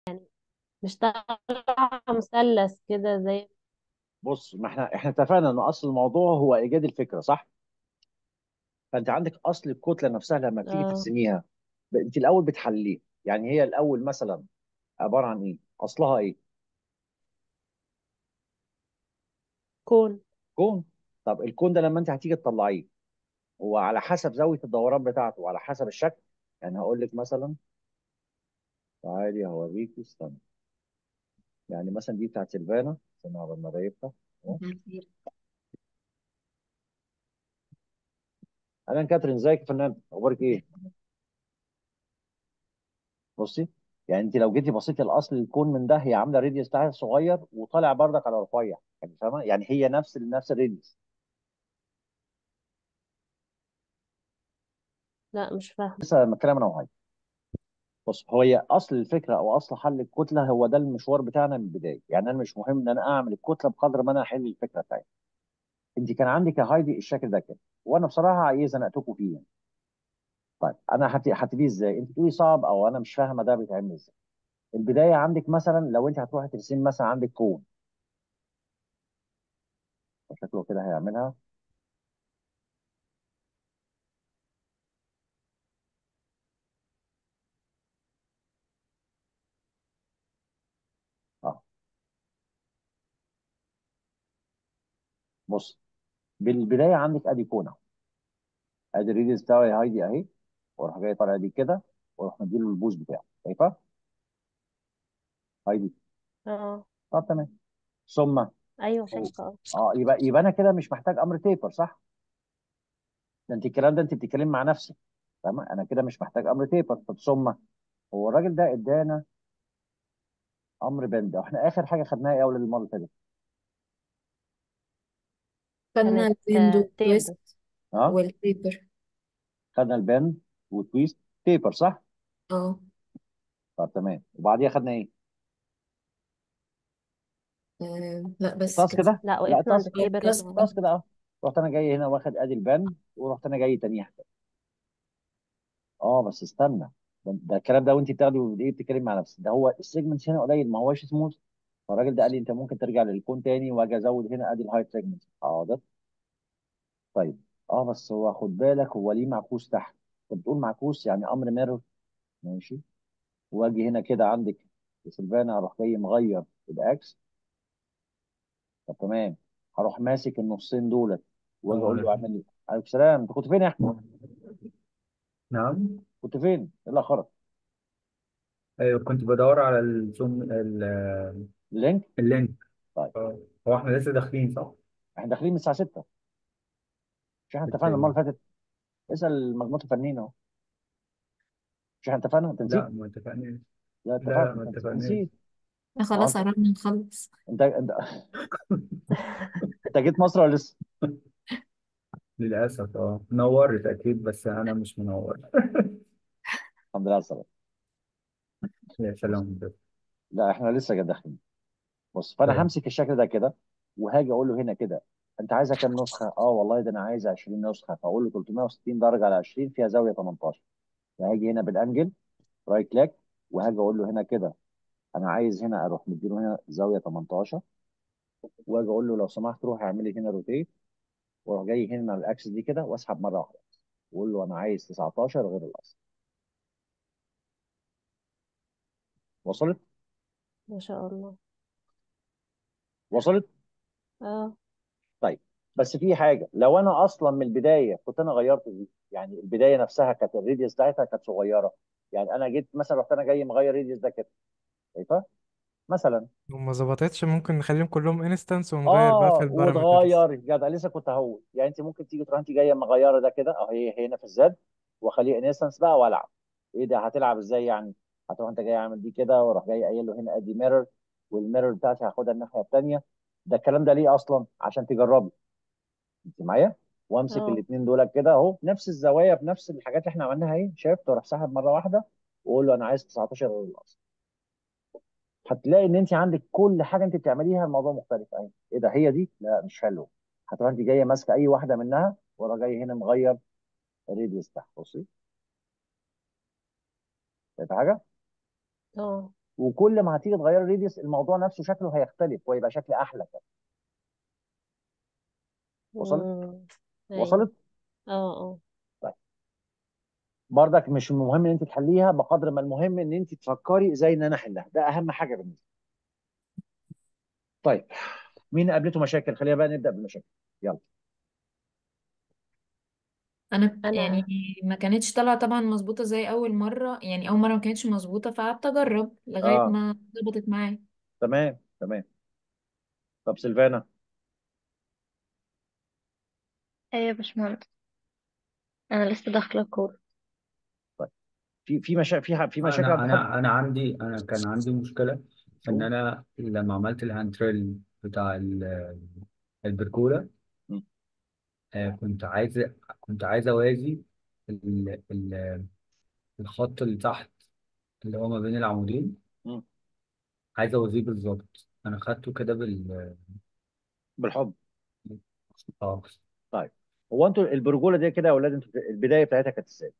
مش طالعة مثلث كده زي بص ما احنا احنا اتفقنا ان اصل الموضوع هو ايجاد الفكره صح فانت عندك اصل الكتله نفسها لما بتيجي اه ترسميها ب- انت الاول بتحليه يعني هي الاول مثلا عباره عن ايه اصلها ايه كون كون طب الكون ده لما انت هتيجي تطلعيه هو على حسب زاويه الدوران بتاعته وعلى حسب الشكل يعني هقول لك مثلا تعالي هوريك استنى يعني مثلا دي بتاعت سيلفانا استنى على ما اجيبها أهو. اهلا كاترين ازيك يا فنان اخبارك ايه بصي يعني انت لو جيتي بصيتي الاصل الكون من ده هي عامله راديوس بتاعها صغير وطالع بردك على رفيع يعني فاهمه يعني هي نفس نفس الراديوس لا مش فاهمة لسه بتكلم انا وهاي بص هو هي اصل الفكره او اصل حل الكتله هو ده المشوار بتاعنا من البدايه يعني انا مش مهم ان انا اعمل الكتله بقدر ما انا احل الفكره بتاعتي انت كان عندك يا هايدي الشكل ده كده وانا بصراحه عايز اناقشكم فيه يعني. طيب انا هت- هتبيه ازاي انت تقولي صعب او انا مش فاهمه ده بيتعمل ازاي البدايه عندك مثلا لو انت هتروحي ترسمي مثلا عندك كون شكله كده هيعملها اه بص بالبدايه عندك ادي كون اهو ادي الريديوس بتاعه يا هايدي اهي واروح جاي طالع دي كده واروح مديله البوز بتاعه شايفه هايدي اه طب تمام ثم ايوه شايفة اه اه يبقى يبقى انا كده مش محتاج امر تيبر صح ده انت الكلام ده انت بتتكلم مع نفسك تمام انا كده مش محتاج امر تيبر طب ثم هو الراجل ده ادانا امر بند احنا اخر حاجه خدناها ايه اول المره اللي فاتت خدنا كانت البند آه، تيبر والتويست اه والبيبر خدنا البند والتويست تيبر صح اه طب تمام وبعديها خدنا ايه آه، لا بس التاسك كده ده لا لا وقفنا عند التاسك اه التيبر بس وخلاص اه التاسك ده اه رحت انا جاي هنا واخد ادي البند ورحت انا جاي تانيها اه بس استنى ده, ده الكلام ده وانت بتاخدي ايه بتتكلم مع نفسك ده هو السيجمنت هنا قليل ما هوش سموث فالراجل ده قال لي انت ممكن ترجع للكون تاني واجي ازود هنا ادي الهايت سيجمنت حاضر طيب اه بس هو خد بالك هو ليه معكوس تحت انت بتقول معكوس يعني امر ميرور ماشي واجي هنا كده عندك في سلفانا اروح جاي مغير الاكس طب تمام هروح ماسك النصين دولت واجي السلام اقول له عليكم اعمل لي عليكم السلام انت كنت فين يا احمد؟ نعم كنت فين؟ ايه اللي اخرك؟ ايوه كنت بدور على الزوم ال- اللينك؟ اللينك طيب آه، هو احنا لسه داخلين صح؟ احنا داخلين من الساعه 6 مش احنا اتفقنا المره التاني اللي فاتت اسال مجموعه الفنانين اهو مش احنا اتفقنا انت نسيت لا ما اتفقناش لا لا لا اتفقنا ما انت اتفقناش نسيت آه، اه خلاص انت قربنا نخلص انت انت, انت جيت مصر ولا لسه للأسف اه نورت أكيد بس أنا مش منور الحمد لله على السلامه يا بص سلام ده لا احنا لسه جا داخلين بص فانا طيب همسك الشكل ده كده وهاجي اقول له هنا كده انت عايزها كام نسخه اه والله ده انا عايز 20 نسخه فاقول له 360 درجه على 20 فيها زاويه 18 فهاجي هنا بالانجل رايت كليك وهاجي اقول له هنا كده انا عايز هنا اروح مديله هنا زاويه 18 واجي اقول له لو سمحت روح اعمل لي هنا روتيت واروح جاي هنا على الاكسس دي كده واسحب مره واحده واقول له انا عايز 19 غير الاصل وصلت ما شاء الله وصلت اه طيب بس في حاجه لو انا اصلا من البدايه كنت انا غيرت دي يعني البدايه نفسها كانت الريديوس بتاعتها كانت صغيره يعني انا جيت مثلا رحت انا جاي مغير الريديوس ده كده شايفه مثلا وما ظبطتش ممكن نخليهم كلهم انستنس ونغير بقى في اه البارامترز وتغير جدع لسه كنت هقول يعني انت ممكن تيجي تروح انت جايه مغيره ده كده اهو هي هنا في الزد واخليه انستنس بقى والعب ايه ده هتلعب ازاي يعني هتروح انت جاي عامل دي كده واروح جاي قايل له هنا ادي ميرور والميرور بتاعتي هاخدها الناحيه الثانيه ده الكلام ده ليه اصلا عشان تجربي انت معايا وامسك اه الاثنين دول كده اهو نفس الزوايا بنفس الحاجات اللي احنا عملناها اهي شايف تروح ساحب مره واحده واقول له انا عايز 19 غير الاصل هتلاقي ان انت عندك كل حاجه انت بتعمليها الموضوع مختلف اهي ايه ده هي دي لا مش حلو هتروح انت جايه ماسكه اي واحده منها ورا جاي هنا مغير الريديوس تحت بصي شايف حاجه اه وكل ما هتيجي تغير الريديوس الموضوع نفسه شكله هيختلف ويبقى شكل احلى كده وصلت مم. ايوه وصلت اه اه طيب برضك مش المهم ان انت تحليها بقدر ما المهم ان انت تفكري ازاي ان انا احلها ده اهم حاجه بالنسبه لي. طيب مين قابلته مشاكل خلينا بقى نبدا بالمشاكل يلا انا انا يعني ما كانتش طالعه طبعا مظبوطه زي اول مره يعني اول مره ما كانتش مظبوطه فقعدت اجرب لغايه اه ما ظبطت معايا تمام تمام طب سيلفانا ايوه يا باشمهندس انا لسه داخله كورس طيب في في مشا... في ح- في مشاكل انا عند حد انا انا عندي انا كان عندي مشكله ان شو انا لما عملت الهاندريل بتاع ال- البركولا مم. آه، كنت عايز كنت عايز اوازي ال- ال- الخط اللي تحت اللي هو ما بين العمودين مم. عايز اوازيه بالظبط انا خدته كده بال بالحب اه طيب هو انتوا البرجوله دي كده يا اولاد انتوا البدايه بتاعتها كانت ازاي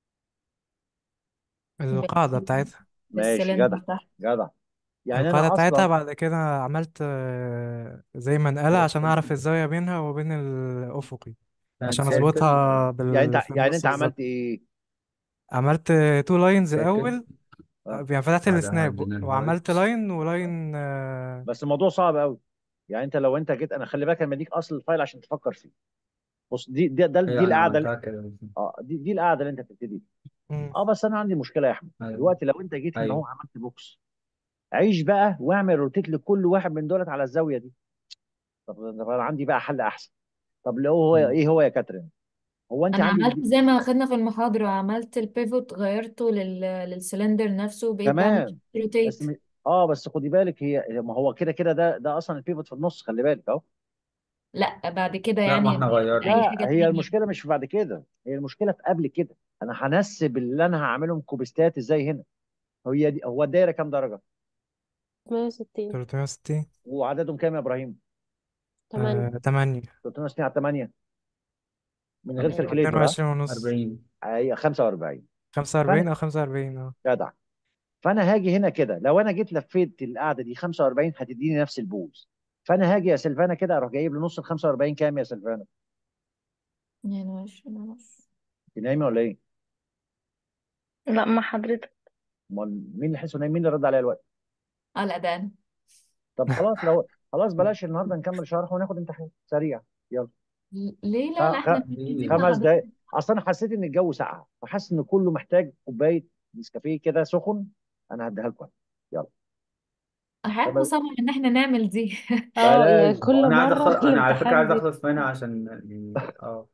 القاعدة بال- بتاعتها ماشي بالسلندر جدع تحت جدع يعني القاعدة انا بتاعتها اصلا بعد كده عملت آه، زي منقلة عشان أعرف الزاوية بينها وبين الأفقي كانت عشان سيركل أظبطها يعني انت بال... في يعني النص انت عملت بالظبط ايه عملت تو لاينز سيركل الأول اه يعني فتحت بعدها السناب عندنا وعملت الوايت لاين آه. ولاين آه، بس الموضوع صعب قوي يعني انت لو انت جيت انا خلي بالك لما اديك اصل الفايل عشان تفكر فيه بص دي دي ده هي دي انا القعده اللي- عملتها كده اه دي دي القعده اللي انت بتبتدي مم. اه بس انا عندي مشكله يا احمد ايوه دلوقتي لو انت جيت هنا اهو ايوه عملت بوكس عيش بقى واعمل روتيت لكل واحد من دولت على الزاويه دي طب طب انا عندي بقى حل احسن طب لو هو مم. ايه هو يا كاترين هو انت انا عندك عملت دي... زي ما خدنا في المحاضره عملت البيفوت غيرته لل... للسلندر نفسه وبقيت بعمل تمام بس روتيت م... اه بس خدي بالك هي ما هو كده كده ده ده اصلا البيفوت في النص خلي بالك اهو لا بعد كده لا ما يعني احنا غيرت غيرنا اي لا حاجه هي تانية المشكله مش في بعد كده هي المشكله في قبل كده انا هنسب اللي انا هعملهم كوبيستات ازاي هنا هي دي هو الدايره كام درجه 160 360 وعددهم كام يا ابراهيم 8 آه، 8 360 على 8 من غير ايوه كالكليتر ها 22 ونص 40 هي 45 45 فانا أو 45 اه جدع فانا هاجي هنا كده لو انا جيت لفيت القعده دي 45 هتديني نفس البوز فانا هاجي يا سلفانا كده اروح جايب له نص ال 45 كام يا سلفانا؟ يعني وعشرين ونص انت نايمه ولا ايه؟ لا ما حضرتك امال مين اللي حسه نايم مين اللي رد عليا الوقت؟ اه لا ده انا طب خلاص لو خلاص بلاش النهارده نكمل شرح وناخد امتحان سريع يلا ليه خ... لا لا خ... احنا ليه مركزين مع خمس دقايق حضرتك اصل انا حسيت ان الجو ساقع فحاسس ان كله محتاج كوبايه نسكافيه كده سخن انا هديها لكم يلا حياتنا طب صعبة ان احنا نعمل دي اه يعني بلاش كل انا عايز مرة أخلص انا على فكره الامتحان عايز بي اخلص منها عشان يعني اه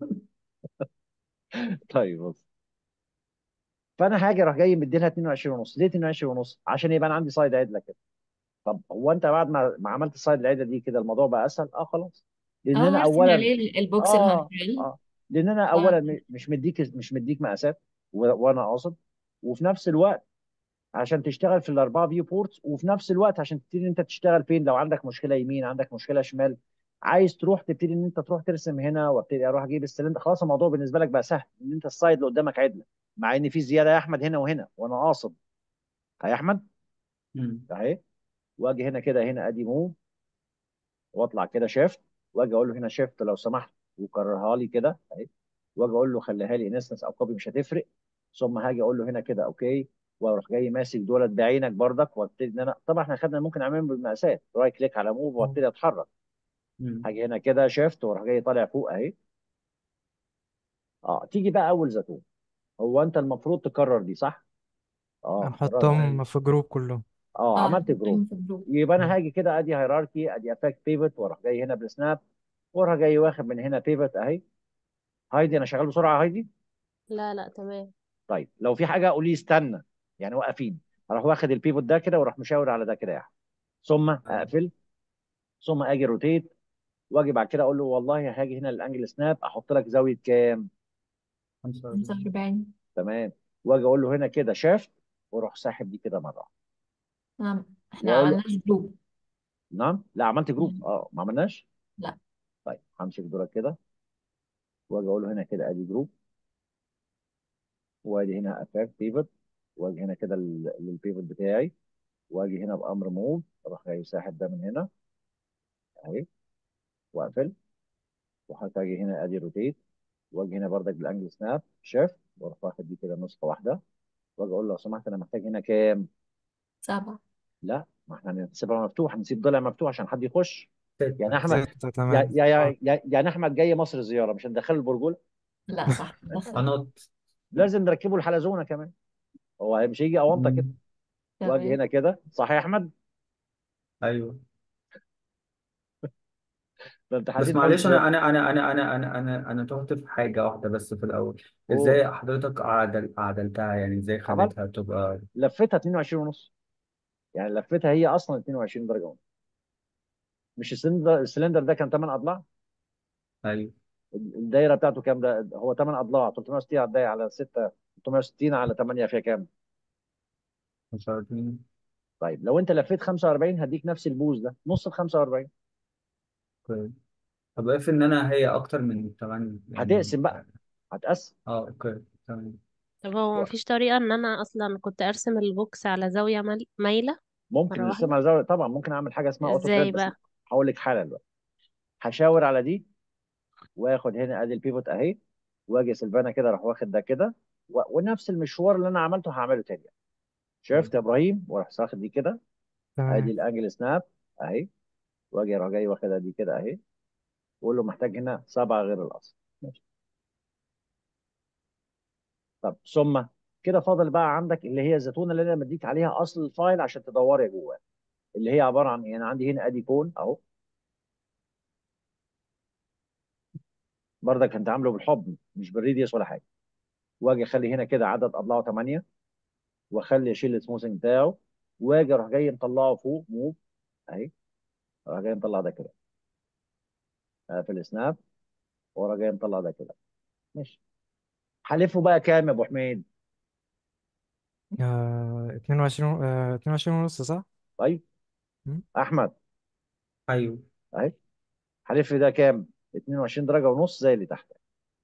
طيب بص فانا هاجي اروح جاي مديلها 22 ونص ليه 22 ونص عشان يبقى انا عندي سايد عدله كده طب هو انت بعد ما ما عملت السايد العدله دي كده الموضوع بقى اسهل اه خلاص لان اه انا هرسم اولا عليه ال- البوكس اه الهاندريل اه لان انا و... اولا م- مش مديك مش مديك مقاسات و- وانا قاصد وفي نفس الوقت عشان تشتغل في الاربعه فيو بورتس وفي نفس الوقت عشان تبتدي انت تشتغل فين لو عندك مشكله يمين عندك مشكله شمال عايز تروح تبتدي ان انت تروح ترسم هنا وابتدي اروح اجيب السلندر خلاص الموضوع بالنسبه لك بقى سهل ان انت السايد اللي قدامك عدله مع ان في زياده يا احمد هنا وهنا وانا قاصد ها يا احمد مم. اهي واجي هنا كده هنا ادي موف واطلع كده شيفت واجي اقول له هنا شيفت لو سمحت وكررها لي كده اهي واجي اقول له خليها لي انستنس او كوبي مش هتفرق ثم هاجي اقول له هنا كده اوكي واروح جاي ماسك دولت بعينك بردك وابتدي ان انا طبعا احنا خدنا ممكن اعملهم بالمقاسات رايت كليك على موف وابتدي اتحرك مم. هاجي هنا كده شيفت واروح جاي طالع فوق اهي اه تيجي بقى اول زيتون هو انت المفروض تكرر دي صح؟ اه كررها هنحطهم في جروب كلهم اه اه عملت جروب نحطهم في الجروب يبقى انا مم. هاجي كده ادي هيراركي ادي افكت بيفت واروح جاي هنا بالسناب واروح جاي واخد من هنا بيفت اهي هايدي انا شغال بسرعه هايدي لا لا تمام طيب لو في حاجه قولي استنى يعني واقفين اروح واخد البيفوت ده كده واروح مشاور على ده كده يعني ثم ايوه اقفل ثم اجي روتيت واجي بعد كده اقول له والله هاجي هنا للانجل سناب احط لك زاويه كام 45 45 تمام واجي اقول له هنا كده شيفت واروح ساحب دي كده مره واحدة. نعم احنا واقول له عملناش جروب نعم لا عملت جروب اه ما عملناش لا طيب همسك دولت كده واجي اقول له هنا كده ادي جروب وادي هنا افاك بيفوت واجي هنا كده لل- للبيفوت بتاعي واجي هنا بامر موف اروح جاي ساحب ده من هنا اهي واقفل وهاجي هنا ادي روتيت واجي هنا بردك بالانجل سناب شيفت واروح واخد دي كده نسخه واحده واجي اقول له لو سمحت انا محتاج هنا كام؟ سبعة لا ما احنا هنسيبها مفتوح هنسيب ضلع مفتوح عشان حد يخش يعني ستة احمد ستة يا تمام يا اه يا يا- يعني احمد جاي مصر زياره مش هندخله البرجوله لا صح دخل هنط لازم نركبه الحلزونه كمان هو مش هيجي اونطه كده مم. واجي تمام هنا كده صح يا احمد ايوه ده انت بس حزين معلش خالص انا انا انا انا انا انا انا انا تهت في حاجه واحده بس في الاول قول ازاي حضرتك عدل عدلتها يعني ازاي عملت خليتها تبقى لفتها 22 ونص يعني لفتها هي اصلا 22 درجه ونص مش السلندر السلندر ده كان 8 اضلاع ايوه الدايره بتاعته كام ده هو 8 اضلاع 360 على الدايره على 6 360 على 8 فيها كام مش عارفين طيب لو انت لفيت 45 هديك نفس البوز ده نص ال 45 اوكي طب اف ان انا هي اكتر من 8 يعني هتقسم بقى هتقسم اه اوكي تمام طب هو مفيش طريقة ان انا اصلا كنت ارسم البوكس على زاوية مال- مايلة ممكن مرة نرسمها واحدة على زاويه طبعا ممكن اعمل حاجه اسمها اوتو ازاي كاد بس بقى هقول لك حالا دلوقتي هشاور على دي واخد هنا ادي البيفوت اهي واجي سلفانا كده اروح واخد ده كده و... ونفس المشوار اللي انا عملته هعمله تاني شفت يا ابراهيم واروح واخد دي كده ادي تمام الانجل سناب اهي واجي اروح جاي واخدها دي كده اهي واقول له محتاج هنا سبعه غير الاصل ماشي طب ثم كده فاضل بقى عندك اللي هي الزيتونه اللي انا مديك عليها اصل الفايل عشان تدوري جواه اللي هي عباره عن يعني عندي هنا ادي كون اهو برضك انت عامله بالحب مش بالريديوس ولا حاجه واجي اخلي هنا كده عدد اضلاعه 8 واخلي اشيل السموثنج بتاعه واجي اروح جاي مطلعه فوق موف اهي اروح جاي مطلع ده كده في السناب واروح جاي مطلع ده كده ماشي هلفه بقى كام يا ابو حميد آه 22 آه 22 ونص صح؟ طيب مم. احمد ايوه اهي هلف ده كام 22 درجه ونص زي اللي تحت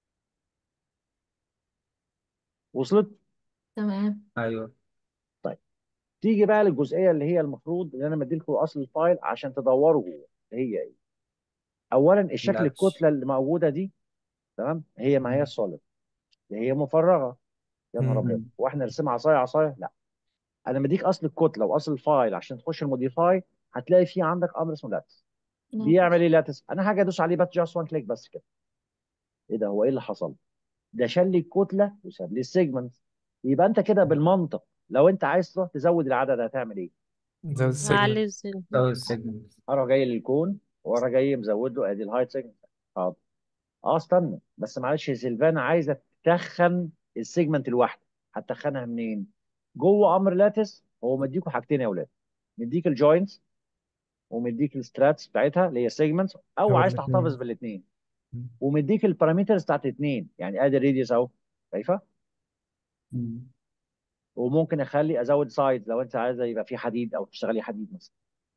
وصلت تمام ايوه طيب تيجي بقى للجزئيه اللي هي المفروض ان انا مديلكم اصل الفايل عشان تدوروا جوه هي ايه اولا الشكل لاتش الكتله اللي موجوده دي تمام هي ما هي سوليد هي مفرغه يا نهار ابيض مم. واحنا نرسمها عصايه عصايه لا انا مديك اصل الكتله واصل الفايل عشان تخش الموديفاي هتلاقي في عندك امر اسمه لاتس بيعمل ايه لاتس انا هاجي ادوس عليه بس جاست وان كليك بس كده ايه ده هو ايه اللي حصل ده شال لي الكتله وساب لي السيجمنت يبقى انت كده بالمنطق لو انت عايز تروح تزود العدد هتعمل ايه زود هعلي السيجمنت السن ده السيجمنت هروح جاي للكون واروح جاي مزود له ادي الهايت سيجمنت حاضر اه استنى بس معلش يا سيلفانا عايزه تخن السيجمنت الواحده هتخنها منين جوه امر لاتس هو مديكوا حاجتين يا اولاد مديك الجوينتس ومديك الستراتس بتاعتها اللي هي سيجمنتس او أو عايز تحتفظ الاتنين بالاثنين ومديك البارامترز بتاعت الاثنين يعني ادي الريديوس اهو شايفه مم. وممكن اخلي ازود سايد لو انت عايزه يبقى في حديد او تشتغلي حديد مثلا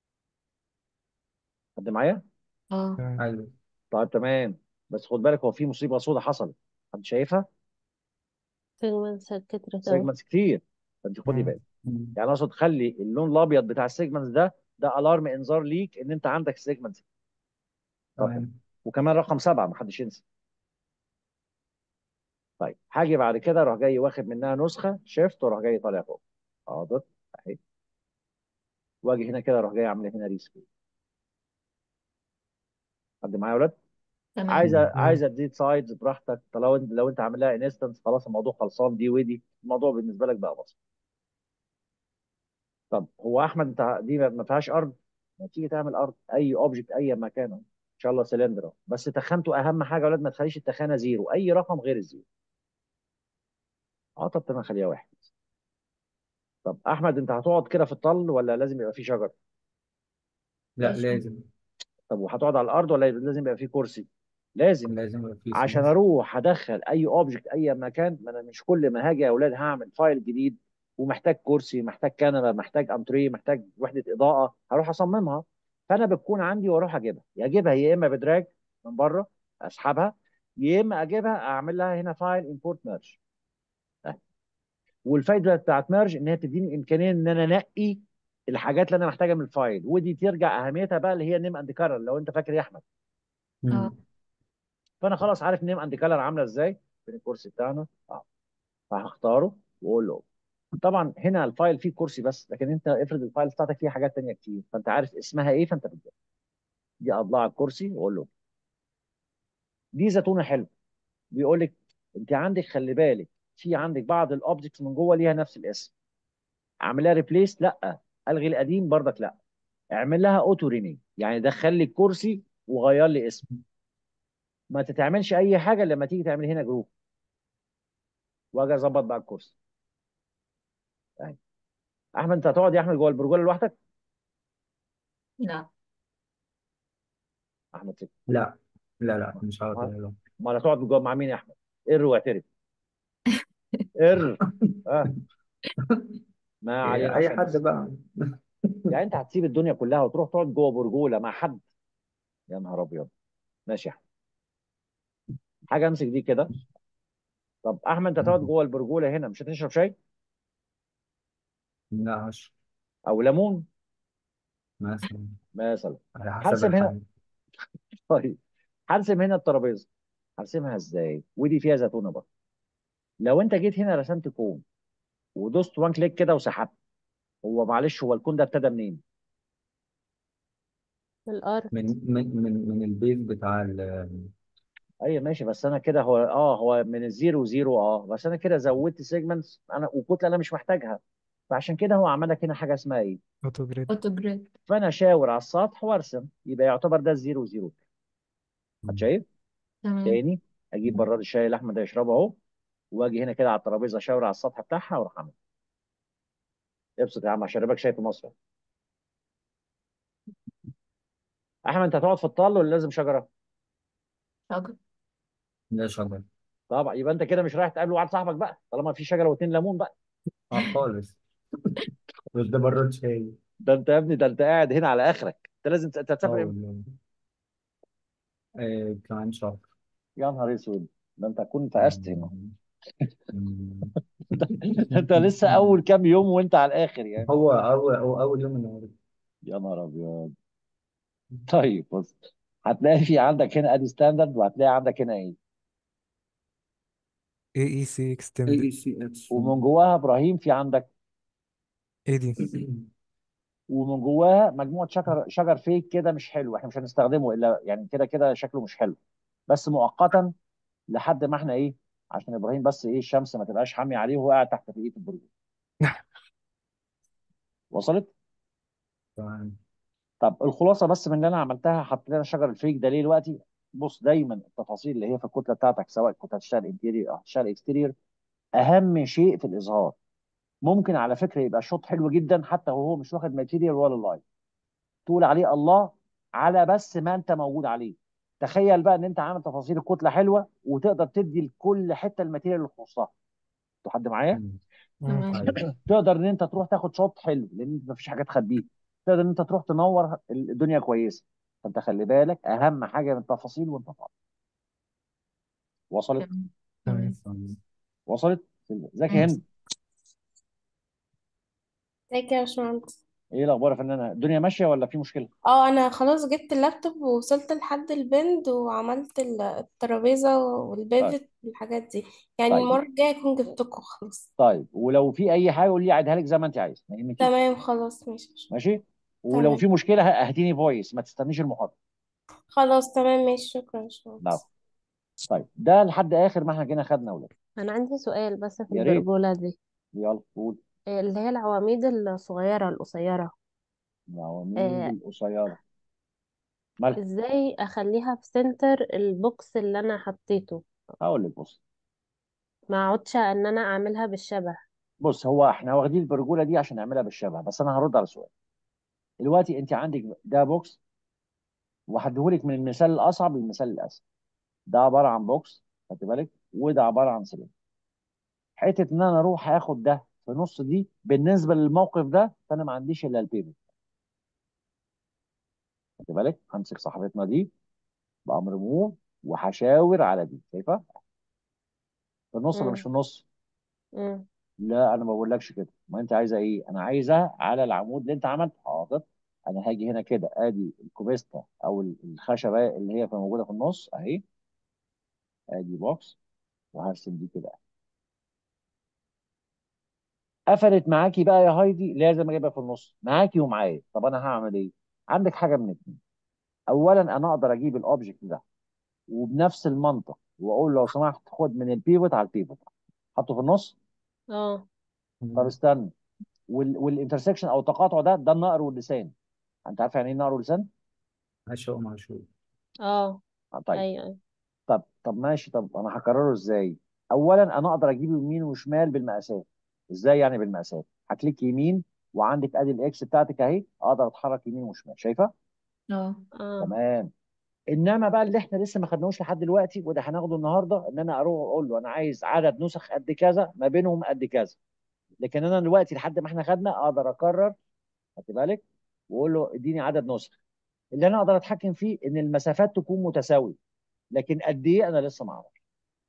حد معايا اه تمام ايوه طيب تمام بس خد بالك هو في مصيبه سوداء حصلت حد شايفها سيجمنتس كترت اوي سيجمنتس كتير فانت خدي مم. بالك مم. يعني اقصد خلي اللون الابيض بتاع السيجمنتس ده ده الارم انذار ليك ان انت عندك سيجمنتس طب تمام وكمان رقم سبعه ما حدش ينسى طيب هاجي بعد كده اروح جاي واخد منها نسخه شيفت واروح جاي طالع فوق حاضر اهي واجي هنا كده اروح جاي اعمل هنا ريسكيل حد معايا يا ولاد تمام عايزه تمام عايزه تزيد سايدز براحتك طب لو انت لو انت عامل لها انستنس خلاص الموضوع خلصان دي ودي الموضوع بالنسبه لك بقى بسيط طب هو احمد انت دي ما ما فيهاش ارض ما تيجي تعمل ارض اي اوبجكت اي مكان ان شاء الله سلندر أهو. بس تخنته اهم حاجه يا ولاد ما تخليش التخانه زيرو اي رقم غير الزيرو اه طب تمام خليها واحد طب احمد انت هتقعد كده في الطل ولا لازم يبقى في شجر لا ماشي لازم طب وهتقعد على الارض ولا لازم يبقى في كرسي لازم لازم يبقى في عشان سموث اروح ادخل اي اوبجكت اي مكان ما انا مش كل ما هاجي يا اولاد هعمل فايل جديد ومحتاج كرسي محتاج كنبه محتاج انتريه محتاج وحده اضاءه هروح اصممها فانا بتكون عندي واروح اجيبها يا اجيبها يا اما بدراج من بره اسحبها يا اما اجيبها اعمل لها هنا فايل امبورت ميرج والفايده بتاعت ميرج ان هي تديني امكانيه ان انا انقي الحاجات اللي انا محتاجها من الفايل ودي ترجع اهميتها بقى اللي هي نيم اند كلر لو انت فاكر يا احمد اه مم. فانا خلاص عارف نيم اند كلر عامله ازاي في الكورس بتاعنا اه فهختاره واقول له طبعا هنا الفايل فيه كرسي بس لكن انت افرض الفايل بتاعتك فيه حاجات تانية كتير فانت عارف اسمها ايه فانت بتجيب دي اضلاع الكرسي واقول له دي زيتونه حلو بيقول لك انت عندك خلي بالك في عندك بعض الاوبجكتس من جوه ليها نفس الاسم اعمل لها ريبليس لا الغي القديم برضك لا اعمل لها اوتو رينيم يعني دخل لي الكرسي وغير لي اسم ما تتعملش اي حاجه لما تيجي تعمل هنا جروب واجي اظبط بقى الكرسي يعني. احمد انت هتقعد يا احمد جوه البرجوله لوحدك لا احمد سكت لا لا لا مش هقعد ها؟ لا. امال هتقعد جوه مع مين يا احمد ار واعترف ار اه ما علينا اي عشان حد بس بقى يعني انت هتسيب الدنيا كلها وتروح تقعد جوه برجوله مع حد يا نهار ابيض ماشي يا احمد حاجه امسك دي كده طب احمد انت هتقعد جوه البرجوله هنا مش هتشرب شاي لا عشر او ليمون مثلا مثلا على حسب هرسم هنا الحال طيب هرسم هنا الترابيزه هرسمها ازاي ودي فيها زيتونه برضه لو انت جيت هنا رسمت كون ودوست وان كليك كده وسحبت هو معلش هو الكون ده ابتدى منين الارض من من من من البيز بتاع ال اي ماشي بس انا كده هو اه هو من الزيرو زيرو اه بس انا كده زودت سيجمنتس انا وكتله انا مش محتاجها فعشان كده هو عمل لك هنا حاجه اسمها ايه اوتو جريد اوتو جريد فانا اشاور على السطح وارسم يبقى يعتبر ده الزيرو زيرو هتشايف تمام تاني اجيب براد الشاي اللي احمد هيشربه اهو واجي هنا كده على الترابيزه اشاور على السطح بتاعها واروح اعمل ابسط يا عم اشربك شاي في مصر احمد انت هتقعد في الطل ولا لازم شجره شجر ده شجر طبعا يبقى انت كده مش رايح تقابل واحد صاحبك بقى طالما في شجره واتنين ليمون بقى اه خالص مش ده براد شاي ده انت يا ابني ده انت قاعد هنا على اخرك انت لازم انت اه هتسافر امتى والله آه كمان شهر يا نهار اسود ده انت هتكون فقست هنا مم. مم. انت لسه اول كام يوم وانت على الاخر يعني هو أول هو أول يوم النهارده يا نهار ابيض طيب بص هتلاقي في عندك هنا ادي ستاندرد وهتلاقي عندك هنا ايه اي اي سي اي اكستندد اي سي اتش ومن جواها ابراهيم في عندك ايه دي ومن جواها مجموعه شجر شجر فيك كده مش حلو احنا مش هنستخدمه الا يعني كده كده شكله مش حلو بس مؤقتا لحد ما احنا ايه عشان ابراهيم بس ايه الشمس ما تبقاش حاميه عليه وهو قاعد تحت في ايه في البرج وصلت تمام طب الخلاصه بس من اللي انا عملتها حطيت لنا شجر الفيك ده ليه دلوقتي بص دايما التفاصيل اللي هي في الكتله بتاعتك سواء كنت هتشتغل انتيريور او هتشتغل اكستيريور اهم شيء في الاظهار ممكن على فكره يبقى شوط حلو جدا حتى وهو مش واخد ماتيريال ولا لايت تقول عليه الله على بس ما انت موجود عليه تخيل بقى ان انت عامل تفاصيل الكتله حلوه وتقدر تدي لكل حته الماتيريال اللي تخصها انتوا حد معايا مم. تمام أيوه تقدر ان انت تروح تاخد شوط حلو لان انت مفيش حاجه تخبيه تقدر ان انت تروح تنور الدنيا كويسه فانت خلي بالك اهم حاجه من التفاصيل وانت طالع وصلت تمام تمام تمام وصلت ازيك يا مم. هند ازيك يا باشمهندس ايه الاخبار يا فنانه الدنيا ماشيه ولا في مشكله اه انا خلاص جبت اللابتوب ووصلت لحد البند وعملت ال- الترابيزة طيب والبيفت والحاجات دي يعني طيب المرة الجاية اكون جبتكم خلاص طيب ولو في اي حاجه قول لي اعيدها لك زي ما انت عايز ما يهمكيش تمام خلاص ماشي ماشي ولو تمام في مشكله ه- هاتيني فويس ما تستنيش المحاضره خلاص تمام ماشي شكرا يا لا باشمهندس طيب ده لحد اخر ما احنا جينا خدنا اولاد انا عندي سؤال بس في يا ريت البرجولة دي يلا قول إيه اللي هي العواميد الصغيرة القصيرة العواميد إيه القصيره مالها ازاي اخليها في سنتر البوكس اللي انا حطيته هقول لك بص ما اقعدش ان انا اعملها بالشبه بص هو احنا واخدين البرجوله دي عشان نعملها بالشبه بس انا هرد على السؤال دلوقتي انت عندك ده بوكس وهديهولك من المثال الاصعب للمثال الاسهل ده عباره عن بوكس خدت بالك وده عباره عن سلم حته ان انا اروح اخد ده في نص دي بالنسبه للموقف ده فانا ما عنديش الا البيبل خدت بالك همسك صاحبتنا دي بامر موف وهشاور على دي شايفه في النص ولا مش امم في النص امم لا انا ما بقولكش كده ما انت عايزه ايه انا عايزه على العمود اللي انت عملته حاضر انا هاجي هنا كده ادي الكوبيستا او ال- الخشبه اللي هي موجوده في النص اهي ادي بوكس وهرسم دي كده قفلت معاكي بقى يا هايدي لازم اجيبها في النص معاكي ومعايا طب انا هعمل ايه عندك حاجه من اتنين اولا انا اقدر اجيب الاوبجكت ده وبنفس المنطق واقول لو سمحت خد من البيفوت على البيفوت حطه في النص اه طب استنى وال والانترسكشن او التقاطع ده ده النقر واللسان انت عارف يعني ايه نقر ولسان عشق معشوق اه آه، طيب ايوه أيوة. طب طب ماشي طب انا هكرره ازاي اولا انا اقدر اجيبه يمين وشمال بالمقاسات ازاي يعني بالمقاسات هكليك يمين وعندك ادي الاكس بتاعتك اهي اقدر اتحرك يمين وشمال شايفه اه اه تمام انما بقى اللي احنا لسه ما خدناهوش لحد دلوقتي وده هناخده النهارده ان انا اروح اقول له انا عايز عدد نسخ قد كذا ما بينهم قد كذا لكن انا دلوقتي لحد ما احنا خدنا اقدر اكرر خد بالك واقول له اديني عدد نسخ اللي انا اقدر اتحكم فيه ان المسافات تكون متساويه لكن قد ايه انا لسه ما اعرفش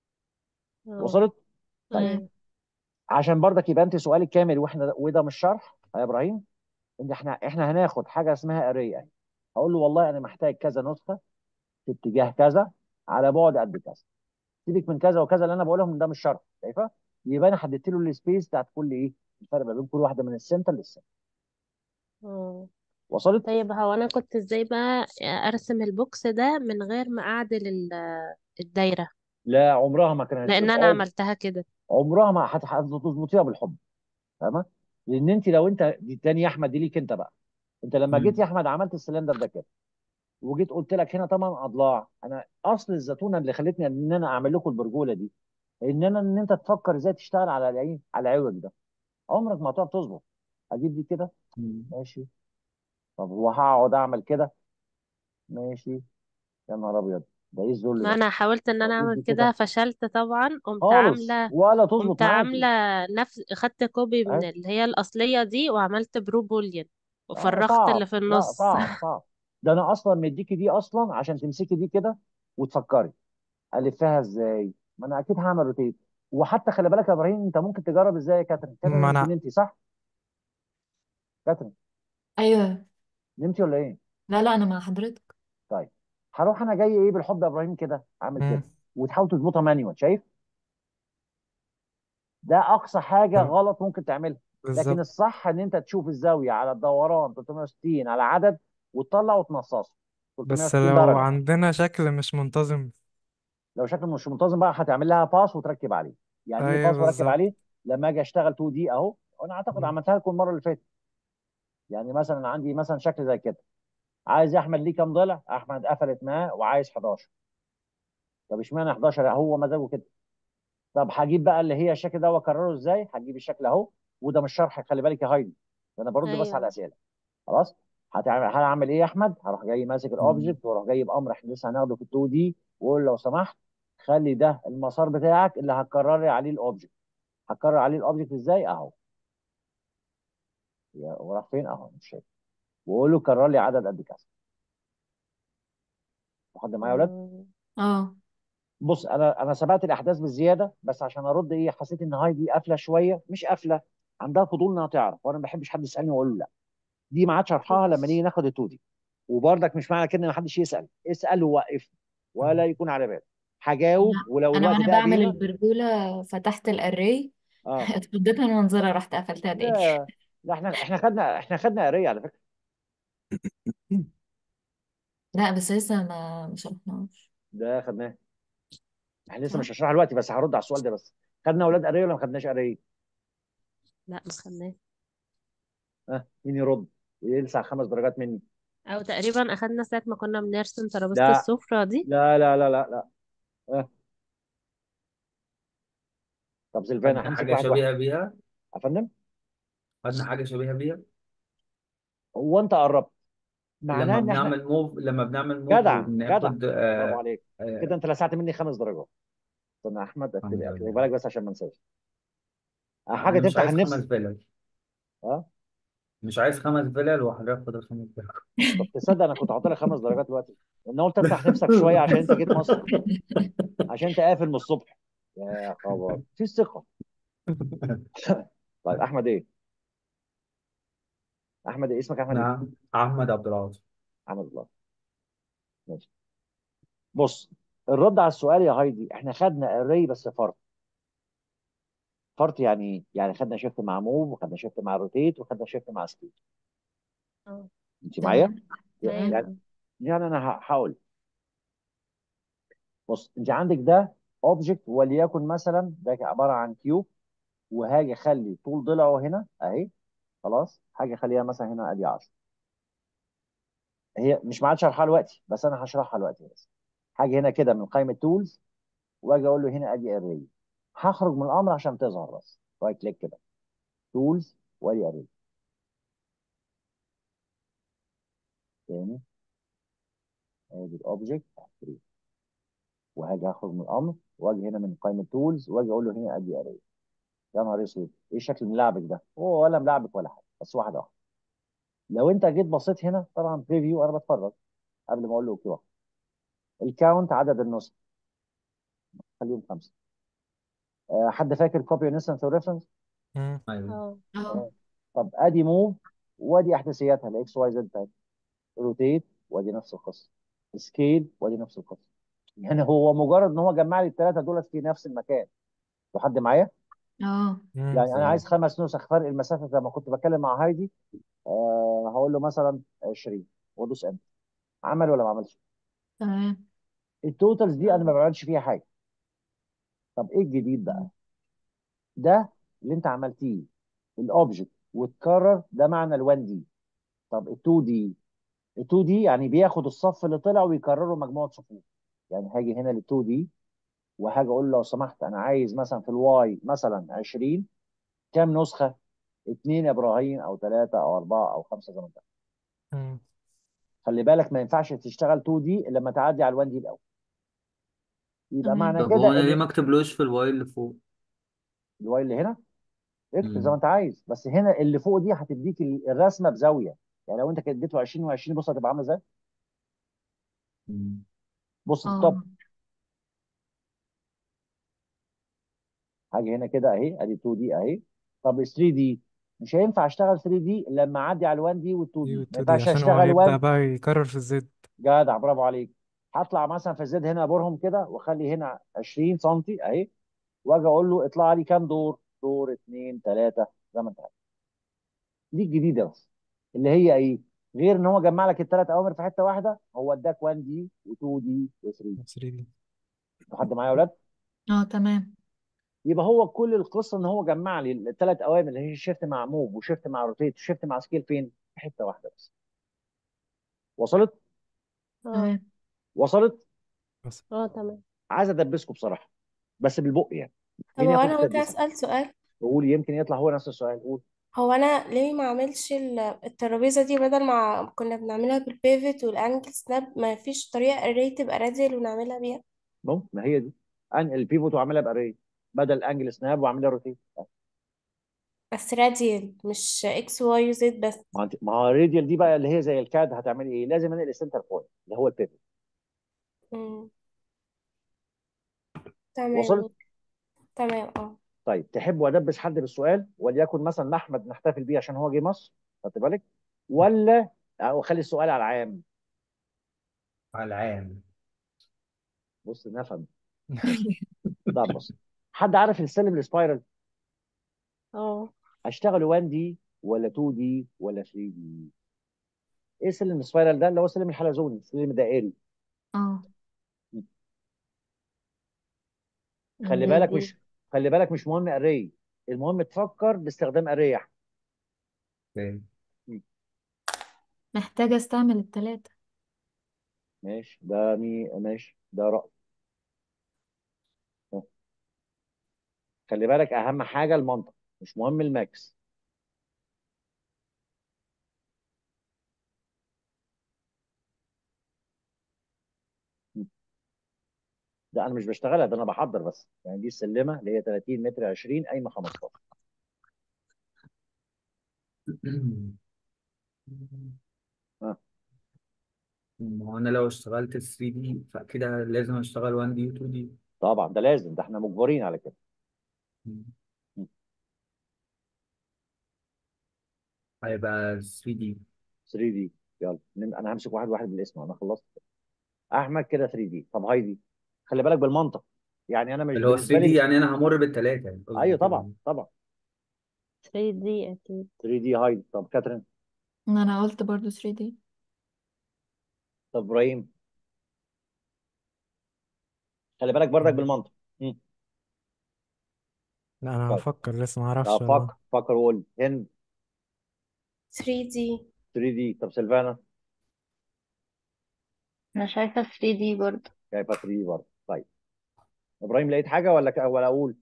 اه وصلت طيب ايوه عشان برضك يبقى انت سؤالك كامل واحنا وده مش شرح يا ابراهيم ان احنا احنا هناخد حاجه اسمها اري اهي هقول له والله انا محتاج كذا نسخه في اتجاه كذا على بعد قد كذا سيبك من كذا وكذا اللي انا بقولهم ده مش شرط شايفه يبقى انا حددت له السبيس بتاعت كل ايه الفرق ما بين كل واحده من السنتر للسنتر اه وصلت طيب هو انا كنت ازاي بقى ارسم البوكس ده من غير ما اعدل ال- الدايرة لا عمرها ما كانت لان انا عم- عملتها كده عمرها ما هت- هتظبطيها بالحب فاهمه لان انت لو انت دي تاني يا احمد دي ليك انت بقى انت لما جيت يا مم. احمد عملت السلندر ده كده وجيت قلت لك هنا ثمان اضلاع انا اصل الزتونه اللي خلتني ان انا اعمل لكم البرجوله دي ان انا ان انت تفكر ازاي تشتغل على الايه على العوج ده عمرك ما هتعرف تظبط اجيب دي كده مم. ماشي طب هو هقعد اعمل كده ماشي يا نهار ابيض ده ايه الذل ما ده انا حاولت ان انا واجيب اعمل دي كده كده فشلت طبعا قمت خالص عاملة ولا قمت تظبط معاكي عاملة نفس خدت كوبي من أهي. اللي هي الأصلية دي وعملت برو بوليان لا وفرغت اللي صعب في لا النص صعب صعب ده انا اصلا مديكي دي اصلا عشان تمسكي دي كده وتفكري الفها ازاي ما انا اكيد هعمل روتيت وحتى خلي بالك يا ابراهيم انت ممكن تجرب ازاي يا كاترين كاترين ما انت انا نمتي صح كاترين ايوه نمتي ولا ايه لا لا انا مع حضرتك طيب هروح انا جاي ايه بالحب يا ابراهيم كده عامل كده مم. وتحاول تظبطها مانيوال شايف ده اقصى حاجه تمام. غلط ممكن تعملها لكن بالظبط الصح ان انت تشوف الزاويه على الدوران 360 على عدد وتطلع وتنصصه بس 360 لو درجه عندنا شكل مش منتظم لو شكل مش منتظم بقى هتعمل لها باس وتركب عليه يعني ايه ايوه باس واركب بالظبط عليه لما اجي اشتغل 2 دي اهو انا اعتقد مم. عملتها لكم المره اللي فاتت يعني مثلا عندي مثلا شكل زي كده عايز يا احمد ليه كام ضلع احمد قفلت معاه وعايز 11 طب اشمعنى 11 هو مزاجه كده طب هجيب بقى اللي هي الشكل ده واكرره ازاي هجيب الشكل اهو وده مش شرح خلي بالك يا هايدي ده انا برد بس على ايوه الاسئله خلاص هتعمل هعمل ايه يا احمد هروح جاي ماسك مم. الاوبجكت واروح جايب امر احنا لسه هناخده في ال 2 دي واقول لو سمحت خلي ده المسار بتاعك اللي هتكرري عليه الاوبجكت هتكرر عليه الاوبجكت ازاي اهو يا- وراح فين اهو مش شايف واقول له كرر لي عدد قد كذا حد معايا يا اولاد مم. اه بص انا انا سبقت الاحداث بالزياده بس عشان ارد ايه حسيت ان هاي دي قافله شويه مش قافله عندها فضول انها تعرف وانا ما بحبش حد يسالني واقول له لا دي ما عادش شرحها لما نيجي ناخد التو دي وبرضك مش معنى كده ان ما حدش يسال اسال ووقف ولا يكون على بالك هجاوب انا ولو انا الوقت وانا ده بعمل بينا البرجولة فتحت الاري اه اتخضيت من منظرها رحت قفلتها تاني لا لا احنا احنا خدنا احنا خدنا قرايه على فكره لا بس لسه ما ما شرحناش ده خدناه احنا لسه صح مش هشرحها دلوقتي بس هرد على السؤال ده بس خدنا اولاد قرايه ولا ما خدناش قرايه لا ما خدناه ها مين يرد ويلسع خمس درجات مني او تقريبا اخدنا ساعة ما كنا بنرسم ترابيزة لا السفرة دي لا لا لا لا لا ها طب سلفانا خدنا همسك حاجة واحد واحد شبيهة بيها يا فندم خدنا حاجة شبيهة بيها هو انت قربت معناه لما ان احنا بنعمل موف لما بنعمل موف جدع جدع وبناخد برافو آه عليك آه كده انت لسعت مني خمس درجات استنى يا احمد الحمد اكتب اكتب لله بالك بس عشان ما انساش آه، أنا حاجه مش تفتح عايز النفس خمس فلل اه مش عايز خمس فلل وحضرتك خد الخمس طب تصدق انا كنت هحط لك خمس درجات دلوقتي ان قلت افتح نفسك شويه عشان انت جيت مصر عشان انت قافل من الصبح يا خبر في ثقه طيب احمد ايه احمد إيه؟ اسمك احمد ايه نعم أحمد عبد العاطي احمد الله ماشي بص الرد على السؤال يا هايدي احنا خدنا الري بس فرق فرق يعني ايه يعني خدنا شيفت مع موف وخدنا شيفت مع روتيت وخدنا شيفت مع سكيل اه انت معايا تمام تمام تمام يعني يعني انا هحاول بص انت عندك ده اوبجكت وليكن مثلا ده عباره عن كيوب وهاجي اخلي طول ضلعه هنا اهي خلاص هاجي اخليها مثلا هنا ادي 10 هي مش معاد شرحها دلوقتي بس انا هشرحها دلوقتي بس هاجي هنا كده من قائمه تولز واجي اقول له هنا ادي اري هخرج من الامر عشان تظهر بس رايت كليك كده تولز وادي اري تاني ادي الاوبجكت وهاجي اخرج من الامر واجي هنا من قائمه تولز واجي اقول له هنا ادي اري يا نهار اسود ايه الشكل الملعبك ده هو ولا ملعبك ولا حاجه بس واحده واحده لو انت جيت بصيت هنا طبعا بريفيو انا بتفرج قبل ما اقول له اوكي واحد الكاونت عدد النسخ خليهم خمسه أه حد فاكر كوبي انستنس وريفرنس مم. أيوه اه اه طب ادي موف وادي احداثياتها الاكس واي زد بتاعتها روتيت وادي نفس القصه سكيل وادي نفس القصه يعني هو مجرد ان هو جمع لي الثلاثه دولت في نفس المكان لحد معايا اه مم. يعني انا عايز تمام خمس نسخ فرق المسافه زي ما كنت بتكلم مع هايدي أه هقول له مثلا 20 وادوس انتر عمل ولا ما عملش تمام التوتالز دي انا ما بعملش فيها حاجه طب ايه الجديد بقى ده اللي انت عملتيه الاوبجكت واتكرر ده معنى ال1 دي طب ال2 دي ال2 دي يعني بياخد الصف اللي طلع ويكرره مجموعه صفوف يعني هاجي هنا لل2 دي وهاجي اقول له لو سمحت انا عايز مثلا في الواي مثلا 20 كام نسخه؟ اثنين يا ابراهيم او ثلاثه او اربعه او خمسه زي ما انت عايز. مم. خلي بالك ما ينفعش تشتغل 2 دي الا لما تعدي على ال1 دي الاول يبقى تمام معنى طب هو كده أنا ليه ان ما اكتبلوش في الواي اللي فوق؟ الواي اللي هنا اكتب زي ما مم. انت عايز بس هنا اللي فوق دي هتديك ال- الرسمه بزاويه يعني لو انت كنت اديته 20 و20 بص هتبقى عامله ازاي مم. بص اه ستوب حاجه هنا كده اهي ادي 2 دي اهي طب 3 دي مش هينفع اشتغل 3 دي الا لما اعدي على ال 1 دي وال 2 دي دي ما والتو دي ينفعش عشان هو اشتغل هيبدأ 1 بقى يكرر في الزد جدع برافو عليك هطلع مثلا في الزد هنا برهم كده واخلي هنا 20 سم اهي واجي اقول له اطلع لي كام دور دور اثنين ثلاثه زي ما انت عايز دي الجديده بس اللي هي ايه غير ان هو جمع لك الثلاث اوامر في حته واحده هو اداك 1 دي و2 دي و3 دي 3 دي لحد معايا يا اولاد اه تمام يبقى هو كل القصه ان هو جمع لي الثلاث اوامر اللي هي شيفت مع موف وشيفت مع روتيت وشيفت مع سكيل فين في حته واحده بس وصلت اه تمام وصلت بس اه تمام عايز ادبسكم بصراحه بس بالبق يعني طب مين هو ياخد انا ممكن التدبيس اسال سؤال قول يمكن يطلع هو نفس السؤال قول هو انا ليه ما اعملش ال- الترابيزه دي بدل ما كنا بنعملها بالبيفت والانجل سناب ما فيش طريقه الري تبقى راديال ونعملها بيها ممكن ما هي دي ان البيفوت وعاملها باري بدل انجل سناب وعاملها روتيت بس راديال مش اكس واي وزد بس ما انت ما هو الراديال دي بقى اللي هي زي الكاد هتعملي ايه لازم انقل السنتر بوينت اللي هو البيفوت مم. تمام وصلت تمام اه طيب تحبوا ادبس حد بالسؤال وليكن مثلا احمد نحتفل بيه عشان هو جه مصر خدت بالك ولا او اخلي السؤال على العام على العام بص نفهم لا بص حد عارف السلم السبايرال اه هشتغل 1 دي ولا 2 دي ولا 3 دي ايه السلم السبايرال ده اللي هو السلم الحلزوني السلم الدائري اه خلي بالك هادي مش خلي بالك مش مهم اري المهم تفكر باستخدام اري فاهم. محتاجة استعمل التلاتة ماشي ده مي ماشي ده رأي خلي بالك اهم حاجه المنطق مش مهم الماكس ده انا مش بشتغلها ده انا بحضر بس يعني دي السلمه اللي هي 30 متر 20 قايمه 15 ها ما هو انا لو اشتغلت 3 دي فكده لازم اشتغل 1 دي و 2 دي طبعا ده لازم ده احنا مجبرين على كده هيبقى 3 دي 3 دي يلا نم- انا همسك واحد واحد بالاسم انا خلصت احمد كده 3 دي طب هايدي خلي بالك بالمنطق يعني انا مش اللي هو بالنسبه 3 دي لي يعني انا همر بالثلاثه يعني قصدي ايوه كده طبعا طبعا 3D أكيد 3 دي هايدي طب كاترين انا قلت برضو 3D طب ابراهيم خلي بالك بردك بالمنطق مم. لا انا طيب هفكر لسه ما لا اعرفش والله فكر فكر وقول هند 3D 3 دي طب سيلفانا انا شايفة 3D برضه شايفه 3 دي برضه طيب ابراهيم لقيت حاجه ولا ك... ولا اقول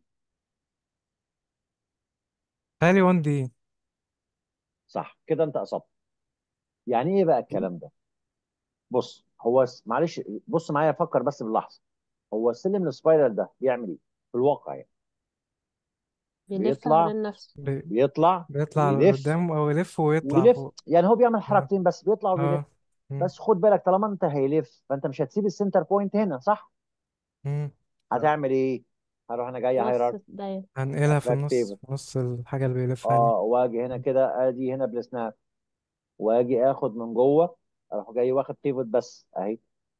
تالي 1 دي صح كده انت اصبت يعني ايه بقى الكلام ده بص هو س- معلش بص معايا فكر بس باللحظه هو السلم السبايرال ده بيعمل ايه في الواقع يعني بيلف بيطلع حوالين نفسه بي... بيطلع بيطلع ويلف لقدام او يلف ويطلع ويلف فوق يعني هو بيعمل اه حركتين بس بيطلع وبيلف اه مم. بس خد بالك طالما انت هيلف فانت مش هتسيب السنتر بوينت هنا صح مم. هتعمل ايه هروح انا جاي نص هايراركي الدايرة هنقلها في باك النص تيبل في نص الحاجة اللي بيلف عليها اه واجي هنا كده ادي هنا بالسناب واجي اخد من جوه اروح جاي واخد بيفوت بس اهي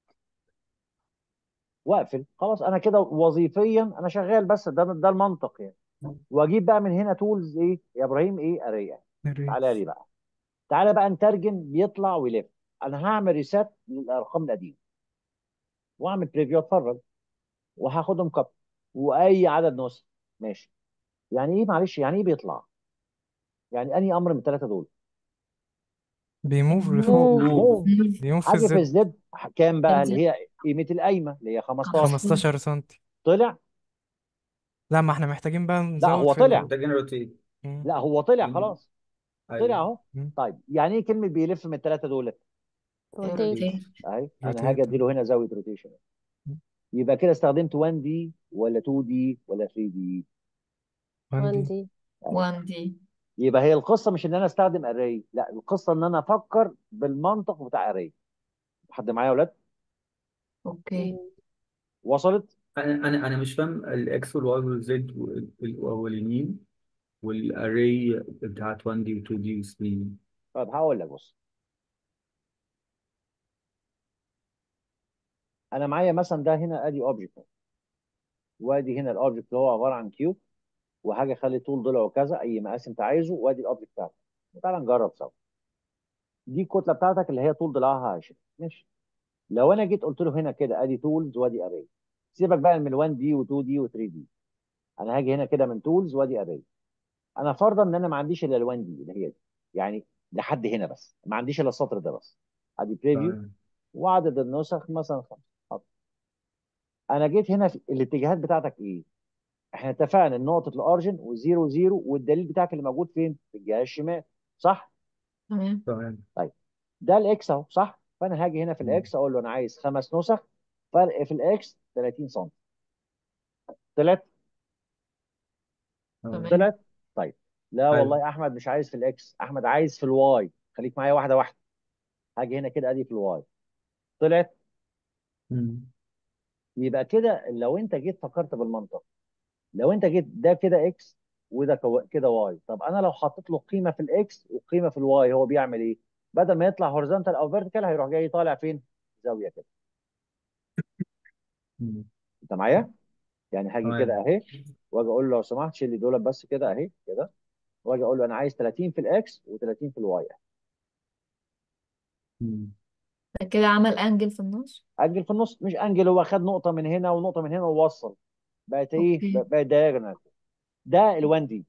واقفل خلاص انا كده وظيفيا انا شغال بس ده ده المنطق يعني واجيب بقى من هنا تولز ايه يا ابراهيم ايه اريا نري. تعالى لي بقى تعالى بقى نترجم بيطلع ويلف انا هعمل ريسات للارقام القديمه واعمل بريفيو اتفرج وهاخدهم كاب واي عدد نسخ ماشي يعني ايه معلش يعني ايه بيطلع يعني انهي امر من الثلاثه دول بيموف لفوق موف موف بيموف في حاجه في الزد الزد كام بقى اللي الزد هي قيمه القايمه اللي هي 15 15 سنتي طلع لا ما احنا محتاجين بقى لا نزود هو في طلع ال... محتاجين روتين مم. لا هو طلع خلاص طلع ايوه اهو مم. طيب يعني ايه كلمه بيلف من الثلاثه دول روتيت روتيت اهي انا هاجي روتيت اديله هنا زاويه روتيشن يبقى كده استخدمت 1 دي ولا 2 دي ولا 3 دي 1 1 دي دي 1 دي يبقى هي القصه مش ان انا استخدم اري لا القصه ان انا افكر بالمنطق بتاع اري حد معايا يا اولاد اوكي وصلت انا انا انا مش فاهم الاكس والواي والزد الاولانيين والاري بتاعت 1 دي و2 دي و3 دي طيب هقول لك بص انا معايا مثلا ده هنا ادي اوبجكت وادي هنا الاوبجكت اللي هو عباره عن كيوب وحاجه اخلي طول ضلعه كذا اي مقاس انت عايزه وادي الاوبجكت بتاعتك تعالى نجرب سوا دي الكتله بتاعتك اللي هي طول ضلعها 20 ماشي لو انا جيت قلت له هنا كده ادي تولز وادي اري سيبك بقى من 1 دي و2 دي و3 دي انا هاجي هنا كده من تولز وادي اري انا فرضا ان انا ما عنديش الا ال1 دي اللي هي دي يعني لحد هنا بس ما عنديش الا السطر ده بس ادي بريفيو تمام وعدد النسخ مثلا خمسه حاضر. انا جيت هنا في الاتجاهات بتاعتك ايه احنا اتفقنا ان نقطه الاورجن وزيرو زيرو والدليل بتاعك اللي موجود فين في الجهه الشمال صح تمام تمام طيب ده الاكس اهو صح فانا هاجي هنا في مم. الاكس اقول له انا عايز خمس نسخ فرق في الاكس 30 سم طلعت تمام تمام طلعت طيب لا حلو والله يا احمد مش عايز في الاكس احمد عايز في الواي خليك معايا واحده واحده هاجي هنا كده ادي في الواي طلعت مم. يبقى كده لو انت جيت فكرت بالمنطق لو انت جيت ده كده اكس وده كو- كده واي طب انا لو حطيت له قيمه في الاكس وقيمه في الواي هو بيعمل ايه بدل ما يطلع هوريزونتال او فيرتيكال هيروح جاي طالع فين زاويه كده مم. انت معايا يعني هاجي كده تمام اهي واجي اقول له لو سمحت شيل لي دول بس كده اهي كده واجي اقول له انا عايز 30 في الاكس و30 في الواي مم. كده عمل انجل في النص اجل في النص مش انجل هو خد نقطه من هنا ونقطه من هنا ووصل بقت ايه اوكي بقت دايجونال ده ال1 دي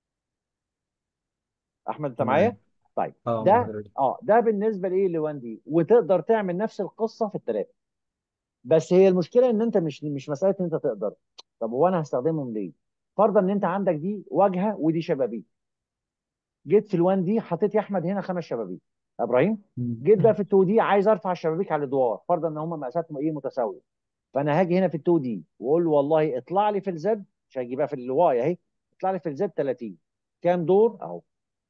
احمد انت معايا تمام طيب اه ده حضرتك اه ده بالنسبه لايه ل1 دي وتقدر تعمل نفس القصه في الثلاثه بس هي المشكله ان انت مش مش مساله ان انت تقدر طب هو انا هستخدمهم ليه فرضا ان انت عندك دي واجهه ودي شبابيك جيت في ال1 دي حطيت يا احمد هنا خمس شبابيك ابراهيم مم. جيت بقى مم. في ال2 دي عايز ارفع الشبابيك على الادوار فرضا ان هم مقاساتهم ايه متساويه فانا هاجي هنا في ال2 دي واقول له والله اطلع لي في الزد مش هجيبها في الواي اهي اطلع لي في الزد 30 كام دور اهو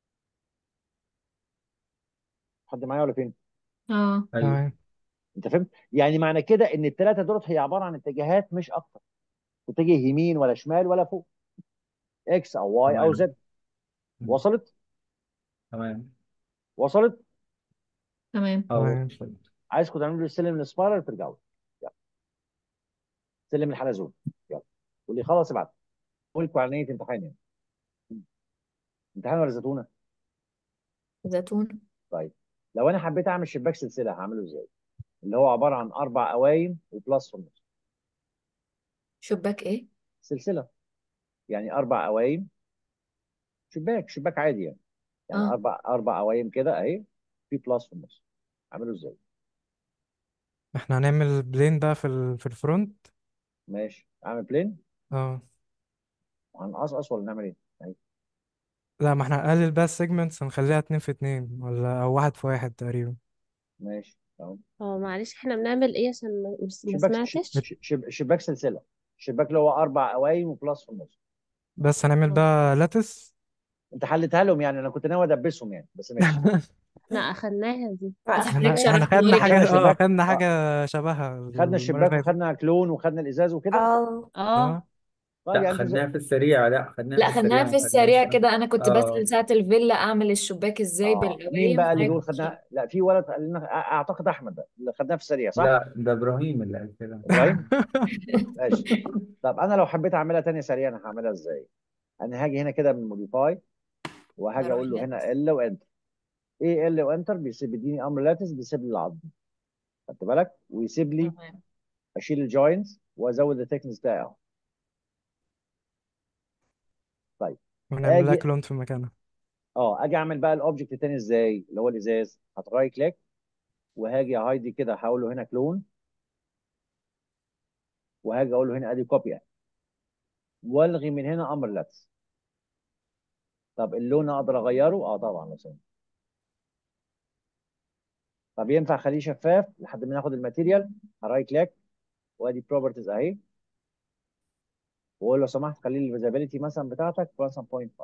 حد معايا ولا فين اه ايوه تمام انت فهمت يعني معنى كده ان الثلاثه دولت هي عباره عن اتجاهات مش اكتر اتجاه يمين ولا شمال ولا فوق اكس او واي او تمام زد مم. وصلت تمام وصلت تمام اه تمام وصلت عايزكم تعملوا لي السلم السبايرال ترجعوا يلا سلم الحلزون يلا واللي خلص ابعت قول لكم على نيه امتحان يعني امتحان ولا زيتونه زيتون طيب لو انا حبيت اعمل شباك سلسله هعمله ازاي اللي هو عباره عن اربع قوايم وبلس في النص شباك ايه سلسله يعني اربع قوايم شباك شباك عادي يعني يعني اه اربع اربع قوايم كده اهي في بلس في النص اعمله ازاي احنا هنعمل بلين بقى في ال... في الفرونت ماشي اعمل بلين اه هنقصقص ولا نعمل ايه اهي لا ما احنا هنقلل بقى السيجمنتس هنخليها اتنين في اتنين ولا او واحد في واحد تقريبا ماشي تمام اه معلش احنا بنعمل ايه عشان ما مش- ما شباك ش- سمعتش ش- شب- شباك سلسله الشباك اللي هو اربع قوايم وبلس في النص بس هنعمل اه بقى لاتس انت حلتها لهم يعني انا كنت ناوي ادبسهم يعني بس ماشي احنا اخدناها دي حضرتك احنا احنا شرحتها خدنا لي حاجة خدنا قبل اه شباك خدنا آه، حاجة شبهها خدنا المرة الشباك اللي فاتت وخدنا كلون وخدنا الازاز وكده اه اه اه طيب لا يعني انتوا زي... خدناها في السريع لا خدناها لا في السريع خدناها ما في السريع خدناهاش كده انا كنت اه بسأل ساعة الفيلا اعمل الشباك ازاي اه مين بالقوايم بقى اللي فهي بيقول خدناها لا في ولد قال لنا اعتقد احمد ده اللي خدناها في السريع صح لا ده ابراهيم اللي قال كده ابراهيم ماشي طب انا لو حبيت اعملها تانية سريع انا هعملها ازاي انا هاجي هنا كده من موديفاي وهاجي بروح اقول له هنا لاتس ال وانتر ايه ال وانتر بيسيب بيديني امر لاتس بيسيب لي العظم خدت بالك ويسيب لي تمام اشيل الجوينتس وازود الثيكنس بتاعي اهو طيب ونعمل لها اجي كلون في مكانها اه اجي اعمل بقى الاوبجكت التاني ازاي اللي هو الازاز هترايت كليك وهاجي هايدي كده هقول له هنا كلون وهاجي اقول له هنا ادي كوبي والغي من هنا امر لاتس طب اللون اقدر اغيره اه طبعا لو سمحت طب ينفع اخليه شفاف لحد ما ناخد الماتيريال هرايت كليك وادي بروبرتيز اهي واقول له لو سمحت خلي لي الفيزابيلتي مثلا بتاعتك مثلا 0.5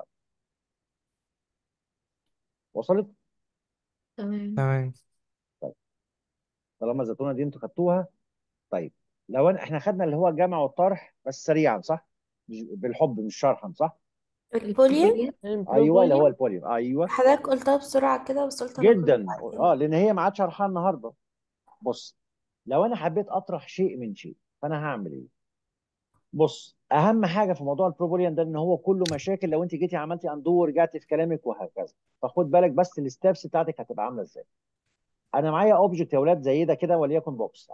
وصلت تمام تمام طيب طالما الزيتونه دي انتوا خدتوها طيب لو أنا احنا خدنا اللي هو الجمع والطرح بس سريعا صح مش- بالحب مش شرحا صح البوليوم ايوه اللي هو البروبوليوم البوليوم ايوه حضرتك قلتها بسرعة كده بس قلت أنا جدا بعدين اه لان هي ما عادش شرحها النهارده بص لو انا حبيت اطرح شيء من شيء فانا هعمل ايه بص اهم حاجه في موضوع البروبوليان ده ان هو كله مشاكل لو انت جيتي عملتي اندو ورجعتي في كلامك وهكذا فخد بالك بس الستبس بتاعتك هتبقى عامله ازاي انا معايا اوبجكت يا اولاد زي ده كده وليكن بوكس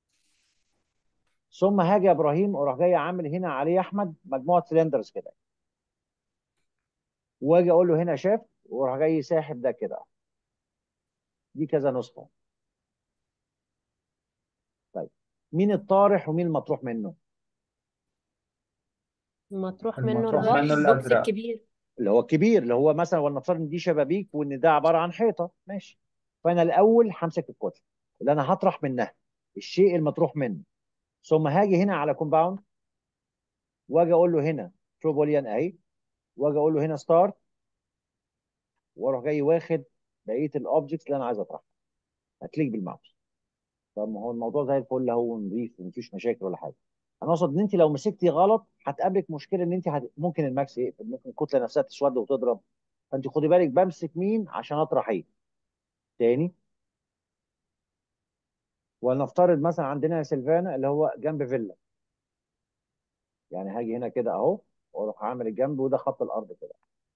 ثم هاجي يا ابراهيم اروح جاي عامل هنا عليه يا احمد مجموعه سلندرز كده واجي اقول له هنا شاف واروح جاي ساحب ده كده دي كذا نسخه طيب مين الطارح ومين المطروح منه مطروح منه المطروح هو منه البوكس البوكس الازرق الكبير اللي هو الكبير اللي هو مثلا ولنفترض ان دي شبابيك وان ده عباره عن حيطه ماشي فانا الاول همسك الكتله اللي انا هطرح منها الشيء المطروح منه ثم هاجي هنا على كومباوند واجي اقول له هنا تروبوليان اهي واجي اقول له هنا ستارت واروح جاي واخد بقيه الاوبجكتس اللي انا عايز اطرحها هكليك بالماوس طب ما هو الموضوع زي الفل اهو نظيف ومفيش مشاكل ولا حاجه انا اقصد ان انت لو مسكتي غلط هتقابلك مشكله ان انت هت... ممكن الماكس يقفل ممكن الكتله نفسها تسود وتضرب فانت خدي بالك بمسك مين عشان اطرح ايه تاني ولنفترض مثلا عندنا يا سيلفانا اللي هو جنب فيلا يعني هاجي هنا كده اهو واروح عامل الجنب وده خط الارض كده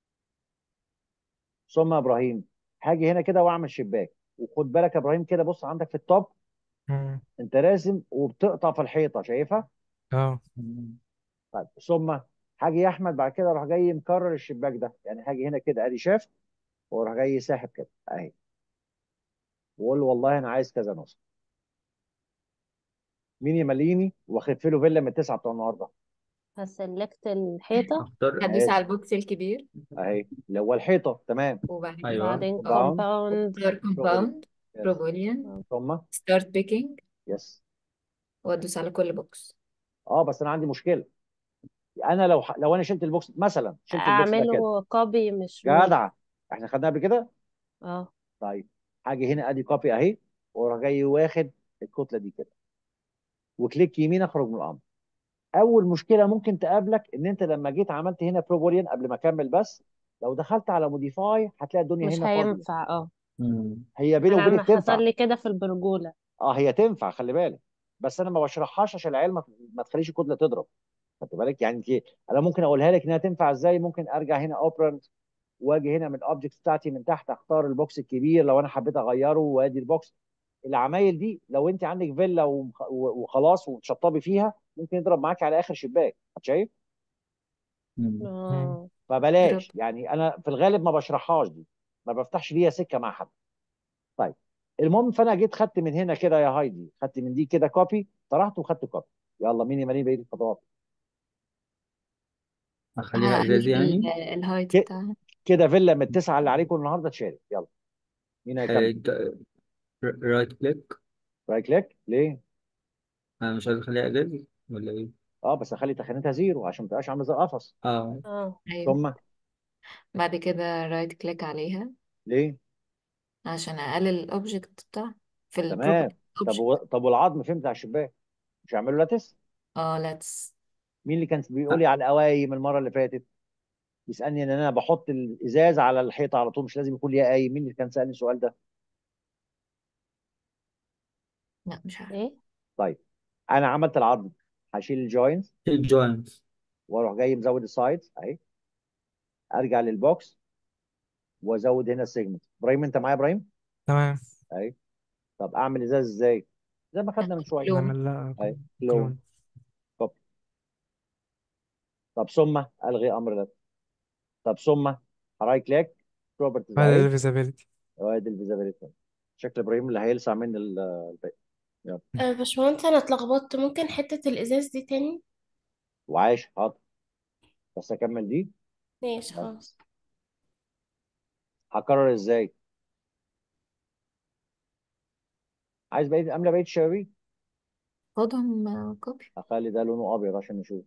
ثم يا ابراهيم هاجي هنا كده واعمل شباك وخد بالك يا ابراهيم كده بص عندك في التوب مم. انت راسم وبتقطع في الحيطه شايفها اه طيب ثم هاجي يا احمد بعد كده اروح جاي مكرر الشباك ده يعني هاجي هنا كده ادي شاف واروح جاي ساحب كده اهي واقول له والله انا عايز كذا نسخه مين يمليني واخف له فيلا من التسعه بتوع النهارده هسلكت الحيطة اختار هدوس على ماشي البوكس الكبير ايوه اللي هو الحيطه تمام وبعدين ايوه بعدين كومباوند كومباوند اختار بروبولي كومباوند يس بروبوليان ثم ستارت بيكينج يس وادوس على كل بوكس اه بس انا عندي مشكله انا لو لو انا شلت البوكس مثلا شلت البوكس ده كده اعمله كوبي مش مود جدع احنا خدناها قبل كده اه طيب هاجي هنا ادي كوبي اهي واروح جاي واخد الكتله دي كده وكليك يمين اخرج من الامر اول مشكله ممكن تقابلك ان انت لما جيت عملت هنا بروبوليان قبل ما اكمل بس لو دخلت على موديفاي هتلاقي الدنيا مش هنا فاضيه هينفع اه مم. هي بيني انا وبينك عم تنفع حصل لي كده في البرجولة اه هي تنفع خلي بالك بس انا ما بشرحهاش عشان العيال ما, ما تخليش الكتله تضرب خدت بالك يعني انت انا ممكن اقولها لك انها تنفع ازاي ممكن ارجع هنا اوبرنت واجي هنا من الاوبجكت بتاعتي من تحت اختار البوكس الكبير لو انا حبيت اغيره وادي البوكس العمايل دي لو انت عندك فيلا ومخ- وخلاص وتشطبي فيها ممكن يضرب معاك على اخر شباك شايف مم. مم. اه فبلاش جرب يعني انا في الغالب ما بشرحهاش دي ما بفتحش ليها سكه مع حد طيب المهم فانا جيت خدت من هنا كده يا هايدي خدت من دي كده كوبي طرحت وخدت كوبي يلا مين يمالي بقيه الخطوات اخليها ازازي هقلل يعني ال- الهايت ك- بتاعها كده فيلا من التسعه اللي عليكم النهارده تشارك يلا مين هيكمل رايت كليك رايت كليك ليه انا مش عايز اخليها ازازي ولا ايه اه بس اخلي تخانتها زيرو عشان ما تبقاش عامله زي القفص اه اه ايوه ثم بعد كده رايت كليك عليها ليه عشان اقلل الاوبجكت بتاعها في تمام البروبرتي طب و... اوبجكت طب والعظم فين بتاع الشباك مش هعمله لاتس اه لاتس مين اللي كان بيقول لي على القوايم المره اللي فاتت بيسالني ان انا بحط الازاز على الحيطه على طول مش لازم يكون ليها قايم مين اللي كان سالني السؤال ده لا مش عارفه ايه طيب انا عملت العظم هشيل الجوينتس الجوينت واروح جاي مزود السايدز اهي ارجع للبوكس وازود هنا السيجمنت ابراهيم انت معايا يا ابراهيم تمام اهي طب اعمل ازاز ازاي زي ما خدنا من شويه كلون نعمل لا اهي كلون كلون كوبي طب ثم الغي امر ده طب ثم رايت كليك بروبرتيز على اهي الفيزابيلتي وادي الفيزابيلتي شكل ابراهيم اللي هيلسع مني ال- الباقي يلا أه باشمهندس انا اتلخبطت ممكن حتة الازاز دي تاني وعايش حاضر بس اكمل دي ماشي يلا. خلاص هكرر ازاي عايز بقيت املى بقيه الشبابيك خدهم كوبي اخلي ده لونه ابيض عشان نشوف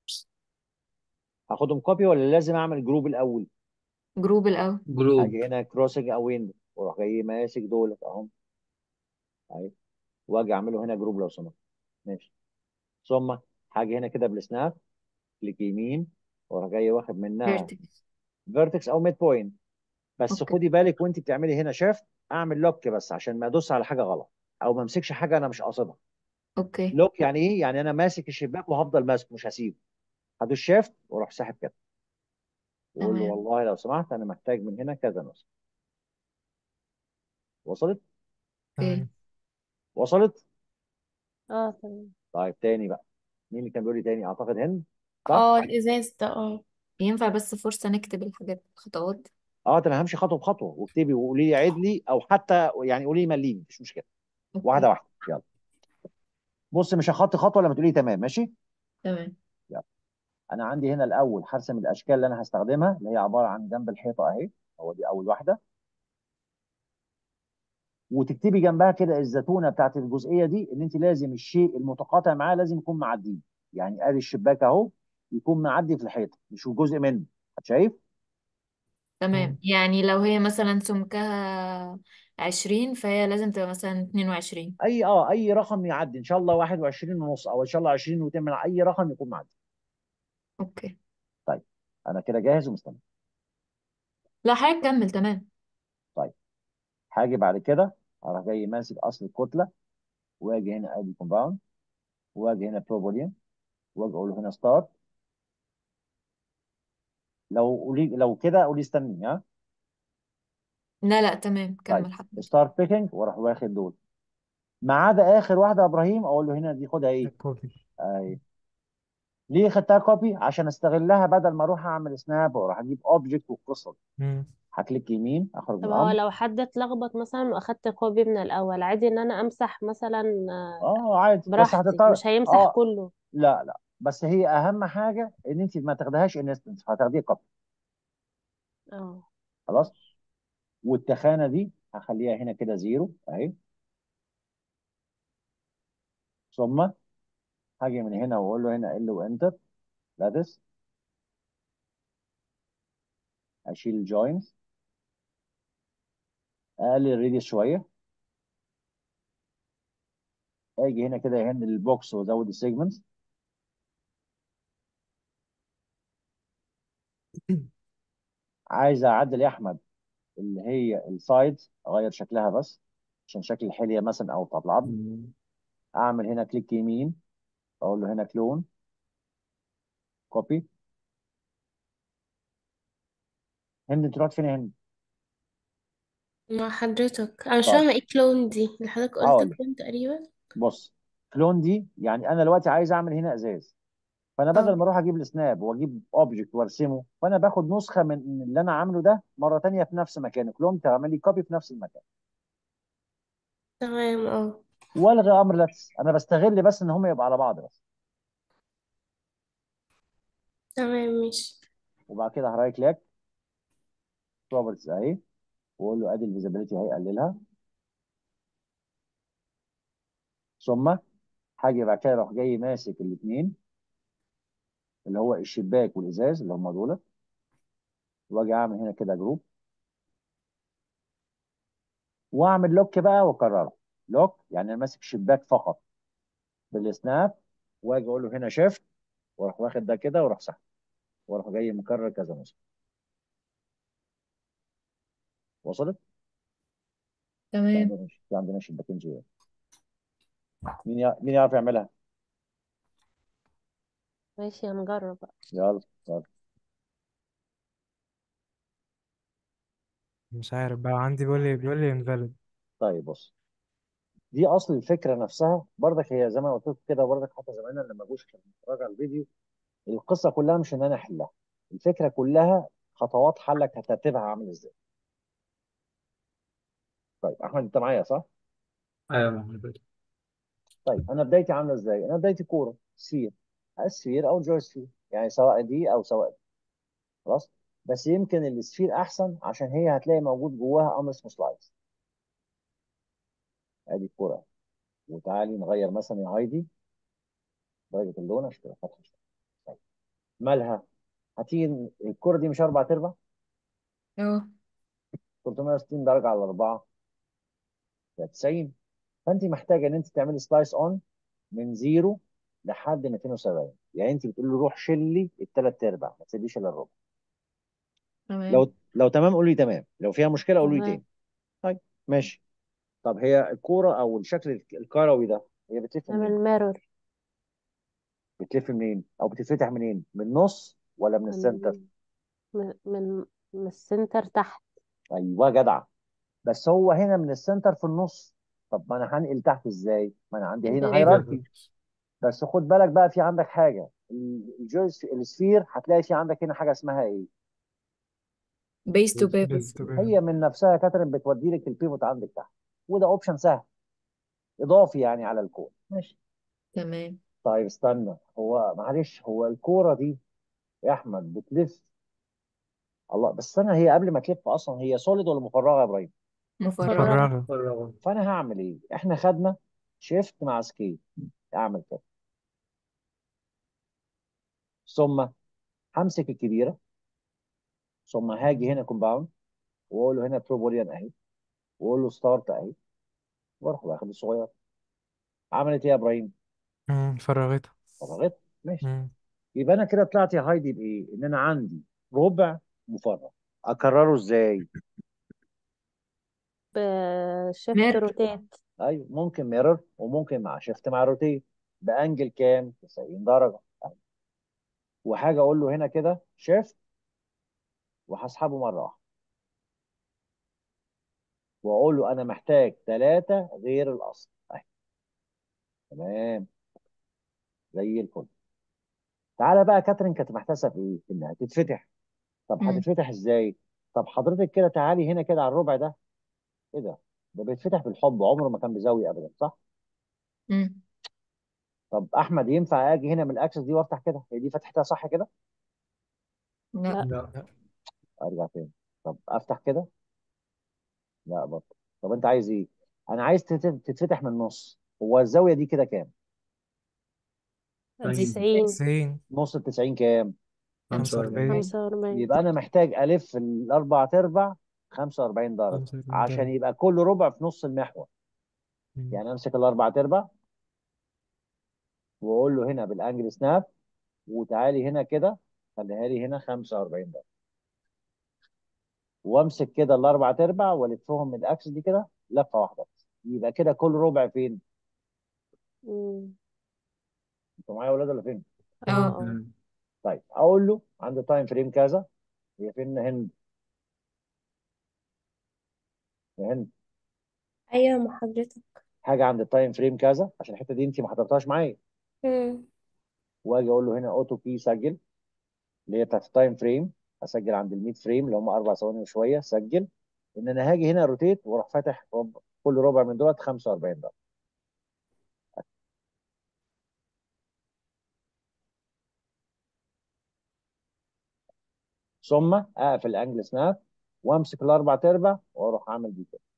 هاخدهم كوبي ولا لازم اعمل جروب الاول جروب الاول جروب اجي هنا كروسنج او ويندو واروح جاي ماسك دولت اهم اهي واجي اعمله هنا جروب لو سمحت ماشي ثم هاجي هنا كده بالسناب كليك يمين واروح جاي واخد منها فيرتكس فيرتكس او ميد بوينت بس اوكي خدي بالك وانت بتعملي هنا شيفت اعمل لوك بس عشان ما ادوس على حاجه غلط او ما امسكش حاجه انا مش قاصدها اوكي لوك يعني ايه يعني انا ماسك الشباك وهفضل ماسكه مش هسيبه هدوس شيفت واروح ساحب كده واقول له تمام والله لو سمحت انا محتاج من هنا كذا نسخه وصلت اوكي تمام وصلت اه تمام طيب تاني بقى مين اللي كان بيقول لي تاني اعتقد هند صح اه الازاز ده اه ينفع بس فرصة نكتب الحاجات الخطوات اه تمام همشي خطوه بخطوه واكتبي وقولي لي عيد لي او حتى يعني قولي لي مليني مفيش مشكله واحده اوكي واحده يلا بص مش هخطي خطوه لما تقولي لي تمام ماشي تمام يلا انا عندي هنا الاول هرسم الاشكال اللي انا هستخدمها اللي هي عباره عن جنب الحيطه اهي هو دي اول واحده وتكتبي جنبها كده الزتونه بتاعت الجزئيه دي ان انت لازم الشيء المتقاطع معاه لازم يكون معدي يعني ادي الشباك اهو يكون معدي في الحيطه مش جزء منه شايف تمام مم. يعني لو هي مثلا سمكها عشرين فهي لازم تبقى مثلا اتنين وعشرين اي اه اي رقم يعدي ان شاء الله 21 ونص او ان شاء الله 20 وتمن اي رقم يكون معدي اوكي طيب انا كده جاهز ومستني لا حضرتك كمل تمام طيب هاجي بعد كده اروح جاي ماسك اصل الكتله واجي هنا ادي كومباوند واجي هنا بروبولين واجي اقول له هنا ستارت لو قولي لو كده قولي استني ها لا لا تمام طيب كمل حضرتك ستارت بيكنج واروح واخد دول ما عدا اخر واحده يا ابراهيم اقول له هنا دي خدها ايه كوبي اهي ليه خدتها كوبي عشان استغلها بدل ما اروح اعمل سناب واروح اجيب اوبجكت والقصه دي مم. هكليك يمين اخرج من طب هو الامر لو حد اتلخبط مثلا واخدت كوبي من الاول عادي ان انا امسح مثلا آه، اه عادي بس براحتي هتضطر مش هيمسح اه كله لا لا بس هي اهم حاجه ان انت ما تاخدهاش انستنس هتاخديه كوبي اه خلاص والتخانه دي هخليها هنا كده زيرو اهي ثم هاجي من هنا واقول له هنا ال وانتر لاتس اشيل الجوينتس اقلل الريديوس شويه اجي هنا كده هنا البوكس وازود السيجمنتس عايز اعدل يا احمد اللي هي السايدز اغير شكلها بس عشان شكل الحليه مثلا او بتاعت العظم مم. اعمل هنا كليك يمين اقول له هنا كلون كوبي هند انت رحت فين يا هند؟ مع حضرتك انا مش طب فاهمه ايه كلون دي اللي حضرتك قلت هقول كلون تقريبا بص كلون دي يعني انا دلوقتي عايز اعمل هنا ازاز فانا بدل اه ما اروح اجيب السناب واجيب اوبجكت وارسمه فانا باخد نسخه من اللي انا عامله ده مره تانية في نفس مكانه كلون تعمل لي كوبي في نفس المكان تمام اه والغي امر لاتس انا بستغل بس ان هم يبقوا على بعض بس تمام ماشي وبعد كده هرايت كليك بروبرتيز اهي واقول له ادي الفيزيبيليتي اهي قللها ثم هاجي بعد كده اروح جاي ماسك الاثنين اللي هو الشباك والازاز اللي هم دول واجي اعمل هنا كده جروب واعمل لوك بقى واكرره لوك يعني انا ماسك شباك فقط بالسناب واجي اقول له هنا شيفت واروح واخد ده كده واروح سحب واروح جاي مكرر كذا نسخه وصلت؟ في تمام عندنا في عندنا شباكين زياده مين يع- مين يعرف يعملها؟ ماشي هنجرب بقى يلا يلا مش عارف بقى عندي بيقول لي بيقول لي invalid طيب بص دي اصل الفكره نفسها برضك هي زي ما قلت لك كده برضك حتى زمايلنا لما جوش كانوا بيتفرجوا على الفيديو القصه كلها مش ان انا احلها الفكره كلها خطوات حلك هترتيبها عامل ازاي طيب احمد انت معايا صح ايوه محمد طيب انا بدايتي عامله ازاي انا بدايتي كوره سفير السفير او الجويسفير يعني سواء دي او سواء دي خلاص بس يمكن السفير احسن عشان هي هتلاقي موجود جواها امر اسمه سلايس ادي الكوره وتعالي نغير مثلا يا هايدي درجه اللون عشان تبقى فاتحه شويه طيب مالها هتيجي الكوره دي مش اربع ارباع اه 360 درجه على 4 90 فانت محتاجه ان انت تعملي سلايس اون من زيرو لحد 270 يعني انت بتقول له روح شيل لي الثلاث ارباع ما تسيبليش الا الربع تمام لو لو تمام قولي تمام لو فيها مشكله قولي تمام تاني طيب ماشي طب هي الكوره او الشكل الك- الكروي ده هي بتلف نعمل منين؟ ميرور بتلف منين؟ او بتتفتح منين؟ من النص ولا من السنتر؟ من من من من السنتر تحت ايوه جدع بس هو هنا من السنتر في النص طب ما انا هنقل تحت ازاي؟ ما انا عندي هنا بيفت هيراركي بس خد بالك بقى في عندك حاجه ال- الجويس السفير هتلاقي في عندك هنا حاجه اسمها ايه؟ بيس تو base بيفت to هي pivot من نفسها يا كاترين بتودي لك البيفوت عندك تحت وده اوبشن سهل اضافي يعني على الكود ماشي تمام طيب استنى هو معلش هو الكوره دي يا احمد بتلف الله بس انا هي قبل ما تلف اصلا هي سوليد ولا مفرغه يا ابراهيم مفرغة مفرغة مفرغة فرغة فانا هعمل ايه احنا خدنا شيفت مع سكيل اعمل كده ثم همسك الكبيره ثم هاجي هنا كومباوند واقول له هنا بروبوليان اهي واقول له ستارت اهي واروح واخد الصغير عملت ايه يا ابراهيم مم، فرغتها فرغت ماشي مم. يبقى انا كده طلعت يا هايدي بايه ان انا عندي ربع مفرغ اكرره ازاي بشيفت ميرور روتيت ايوه ممكن ميرور وممكن مع شيفت مع روتيت بانجل كام 90 درجه وحاجه اقول له هنا كده شيفت وهسحبه مره واحده واقول له انا محتاج ثلاثه غير الاصل اهي تمام زي الفل تعالى بقى كاترين كانت محتاسه في ايه؟ انها تتفتح طب مم. هتتفتح ازاي؟ طب حضرتك كده تعالي هنا كده على الربع ده ايه ده؟ ده بيتفتح بالحب عمره ما كان بزاويه ابدا صح؟ مم. طب احمد ينفع اجي هنا من الاكسس دي وافتح كده؟ هي دي فتحتها صح كده؟ لا لا لا لا ارجع تاني طب افتح كده؟ لا برضه طب انت عايز ايه؟ انا عايز تت- تتفتح من النص هو الزاويه دي كده كام؟ طيب تسعين 90 نص ال 90 كام؟ 45 خمسة وأربعين يبقى انا محتاج الف الاربع ارباع 45 درجه 45 عشان درجة يبقى كل ربع في نص المحور مم. يعني امسك الاربع ارباع واقول له هنا بالانجل سناب وتعالي هنا كده خليها لي هنا 45 درجه وامسك كده الاربع ارباع والفهم من الاكس دي كده لفه واحده بس يبقى كده كل ربع فين؟ مم. انتوا معايا يا ولاد ولا فين؟ اه اه اه مم. طيب اقول له عند تايم فريم كذا هي فين هند؟ يا هند ايوه مع حضرتك حاجه عند التايم فريم كذا عشان الحته دي انت ما حضرتهاش معايا مم. واجي اقول له هنا اوتو كي سجل اللي هي بتاعت التايم فريم اسجل عند ال 100 فريم اللي هم اربع ثواني وشويه سجل ان انا هاجي هنا روتيت واروح فاتح ربع كل ربع من دولت 45 درجه ثم اقفل انجل سناب وامسك الاربع ارباع واروح اعمل دي كده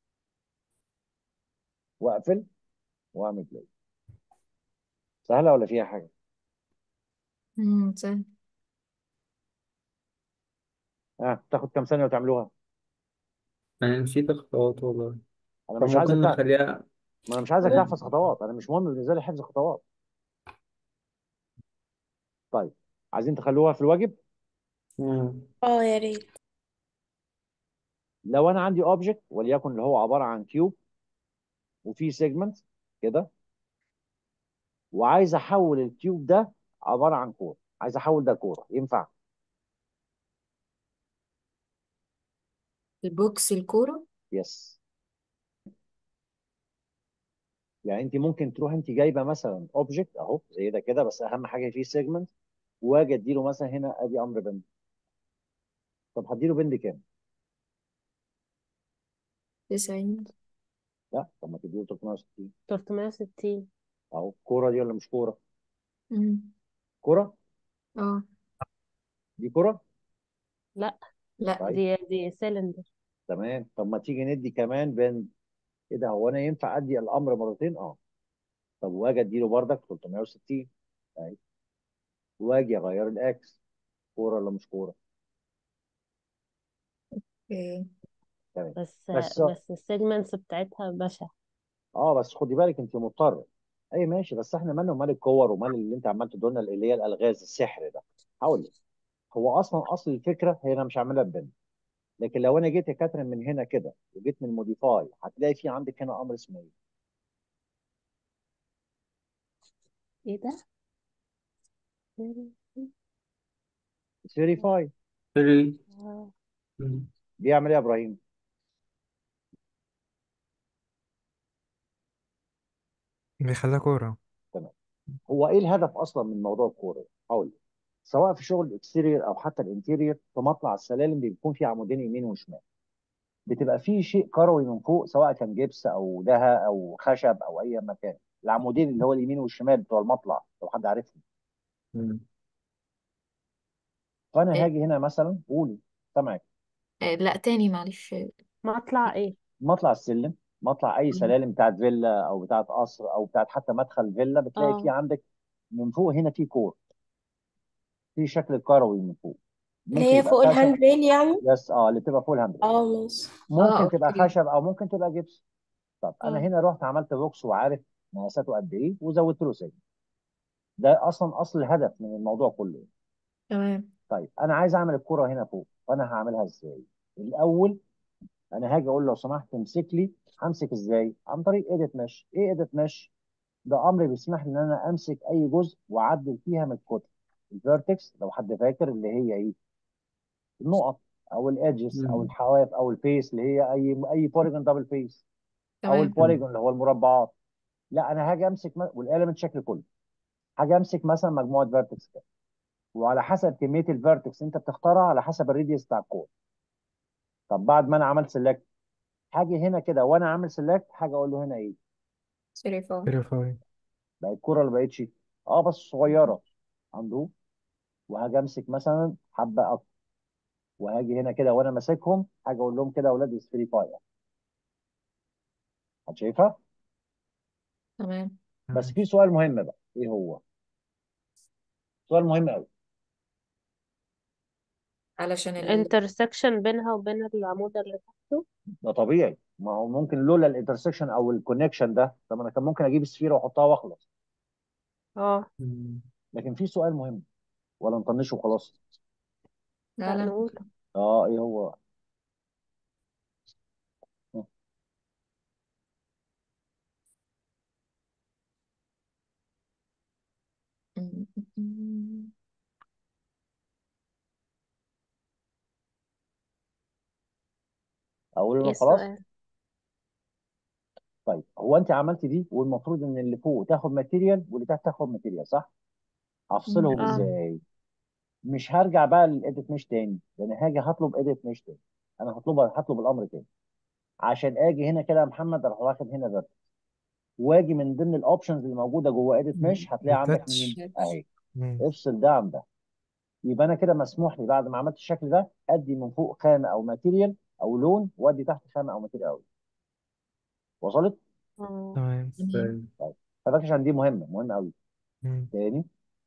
واقفل واعمل بلاي سهله ولا فيها حاجه؟ امم سهل ها تاخد كام ثانيه وتعملوها؟ انا نسيت الخطوات والله انا طب مش عايزك ممكن تع... نخليها ما انا مش عايزك تحفظ خطوات انا مش مهم بالنسبه لي حفظ خطوات طيب عايزين تخلوها في الواجب مم. اه يا ريت لو انا عندي اوبجكت وليكن اللي هو عباره عن كيوب وفيه سيجمنت كده وعايز احول الكيوب ده عباره عن كوره عايز احول ده كوره ينفع البوكس الكورة يس يعني انت ممكن تروح انت جايبه مثلا اوبجكت اهو زي ده كده بس اهم حاجه فيه سيجمنت واجي اديله مثلا هنا ادي امر بند طب هديله بند كام؟ تسعين لا طب ما تديله 360 360 اهو كوره دي ولا مش كوره؟ امم كوره اه دي كوره لا لا طيب دي دي سيلندر تمام طب ما تيجي ندي كمان بند ايه ده هو انا ينفع ادي الامر مرتين؟ اه طب واجي اديله بردك 360 اهي واجي اغير الاكس كوره ولا مش كوره؟ اوكي تمام بس بس بس السيجمنتس بتاعتها بشع اه بس خدي بالك انت مضطره اي ماشي بس احنا مالنا ومال الكور ومال اللي انت عمال تدولنا اللي هي الالغاز السحر ده هقول لك هو اصلا اصل الفكره هي انا مش هعملها ببند لكن لو انا جيت يا كاترين من هنا كده وجيت من موديفاي هتلاقي في عندك هنا امر اسمه ايه؟ ايه ده فيريفاي تري آه. مم. بيعمل ايه يا ابراهيم؟ بيخليها كورة تمام هو ايه الهدف اصلا من موضوع الكوره؟ هقول لك سواء في شغل الاكستيرير او حتى الانتيرير في مطلع السلالم بيكون في عمودين يمين وشمال بتبقى في شيء كروي من فوق سواء كان جبس او دهى او خشب او اي مكان العمودين اللي هو اليمين والشمال بتوع المطلع لو حد عارفهم مم. فانا إيه. هاجي هنا مثلا قولي سامعك آه، لا تاني معلش مطلع ايه مطلع السلم مطلع اي مم. سلالم بتاعت فيلا او بتاعت قصر او بتاعت حتى مدخل فيلا بتلاقي في اه عندك من فوق هنا في كور في شكل كروي من فوق اللي ممكن هي يبقى فوق خشب الهاند ريل يعني يس اه اللي بتبقى فوق الهاند اه ماشي اه ممكن تبقى اوكي خشب او ممكن تبقى جبس طب انا اه هنا رحت عملت بوكس وعارف مقاساته قد ايه وزودت له سجن ده اصلا اصل الهدف من الموضوع كله تمام طيب انا عايز اعمل الكرة هنا فوق فانا هعملها ازاي الاول انا هاجي اقول لو سمحت امسك لي همسك ازاي عن طريق ايديت مش ايه ايديت مش ده امر بيسمح لي ان انا امسك اي جزء واعدل فيها من الكتل الفيرتكس لو حد فاكر اللي هي ايه النقط او الادجز او مم. الحواف او الفيس اللي هي اي اي بوليجون دبل فيس او تمام البوليجون اللي هو المربعات لا انا هاجي امسك م- والاليمنت شكل كله هاجي امسك مثلا مجموعه فيرتكس كده وعلى حسب كميه الفيرتكس انت بتختارها على حسب الريديوس بتاع الكود طب بعد ما انا عملت سيلكت هاجي هنا كده وانا عامل سيلكت حاجه اقول له هنا ايه سوري فور فيريفاي بقت كوره ولا بقتش اه بس صغيره عنده وهاجي امسك مثلا حبه اكتر وهاجي هنا كده وانا ماسكهم هاجي اقول لهم كده يا اولاد سفيريفاي شايفها تمام بس تمام في سؤال مهم بقى ايه هو سؤال مهم قوي علشان ال الانترسكشن بينها وبين العمود اللي تحته ده طبيعي ما هو ممكن لولا الانترسكشن او الكونكشن ده طب انا كان ممكن اجيب السفيره واحطها واخلص اه مم. لكن في سؤال مهم ولا نطنشه وخلاص لا لا لا نقول اه ايه هو م- م- اقول ايه له خلاص السؤال طيب هو انت عملت دي والمفروض ان اللي فوق تاخد ماتيريال واللي تحت تاخد ماتيريال صح هفصلهم اه ازاي مش هرجع بقى للايديت مش تاني لان هاجي هطلب ايديت مش تاني انا هطلب هطلب الامر تاني عشان اجي هنا كده يا محمد اروح واخد هنا ده واجي من ضمن الاوبشنز اللي موجوده جوه ايديت مش هتلاقي عندك التاتش مين touch. اهي مم. افصل ده عن ده يبقى انا كده مسموح لي بعد ما عملت الشكل ده ادي من فوق خامه او ماتيريال او لون وادي تحت خامه او ماتيريال او وصلت اه تمام تمام طيب فاكر عشان دي مهمه مهمه قوي مم. تاني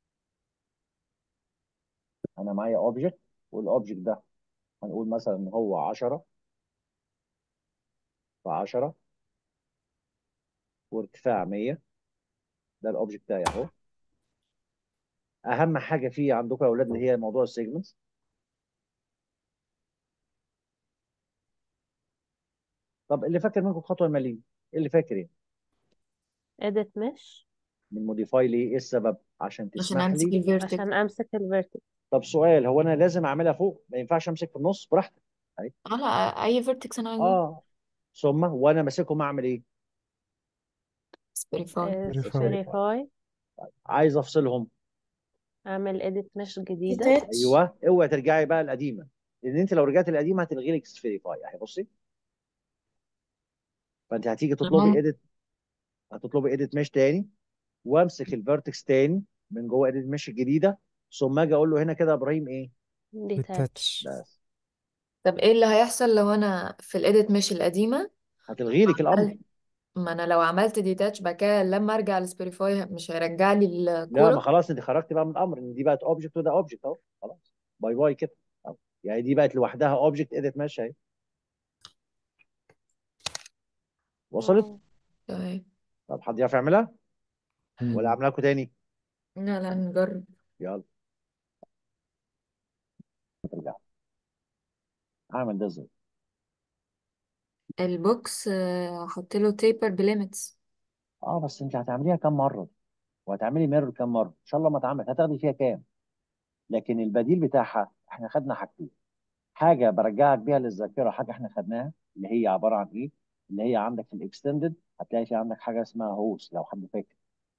انا معايا اوبجكت والاوبجكت ده هنقول مثلا ان هو 10 في 10 وارتفاع 100 ده الاوبجكت بتاعي اهو اهم حاجه فيه عندكم يا اولاد اللي هي موضوع السيجمنتس طب اللي فاكر منكم خطوه الماليه اللي فاكر ايه edit mesh من موديفاي ليه ايه السبب عشان عشان تسمح امسك لي الفيرتكس عشان امسك الفيرتكس طب سؤال هو انا لازم اعملها فوق ما ينفعش امسك في النص براحتك اهي على اي فيرتكس انا عايزاه اه ثم وانا ماسكهم اعمل ايه سبيريفاي verify سبيريفاي عايز افصلهم اعمل edit mesh جديدة detach ايوه اوعي ترجعي بقى القديمه لان انت لو رجعت القديمه هتلغي لك سفيريفاي اهي بصي فانت هتيجي تطلبي تمام ايديت هتطلبي ايديت مش تاني وامسك الفيرتكس تاني من جوه ايديت مش الجديده ثم اجي اقول له هنا كده يا ابراهيم ايه detach التاتش بس طب ايه اللي هيحصل لو انا في الايديت مش القديمه هتلغي لك الامر عملت ما انا لو عملت ديتاتش بعد كده لما ارجع لسبيريفاي مش هيرجع لي لا ما الكوره خلاص انت خرجت بقى من الامر ان دي بقت اوبجكت وده اوبجكت اهو خلاص باي باي كده أهو. يعني دي بقت لوحدها اوبجكت ايديت ماشي اهي وصلت اه تمام طب حد يعرف يعملها ولا مم. اعملها لكم تاني لا لا نجرب يلا ترجع اعمل ده ازاي البوكس آه، احط له تيبر بليميتس اه بس انت هتعمليها كام مره وهتعملي ميرور كام مره ان شاء الله ما اتعمل هتاخدي فيها كام لكن البديل بتاعها احنا خدنا حاجتين حاجه برجعك بيها للذاكره حاجه احنا خدناها اللي هي عباره عن ايه اللي هي عندك في الاكستندد هتلاقي في عندك حاجه اسمها هوس لو حد فاكر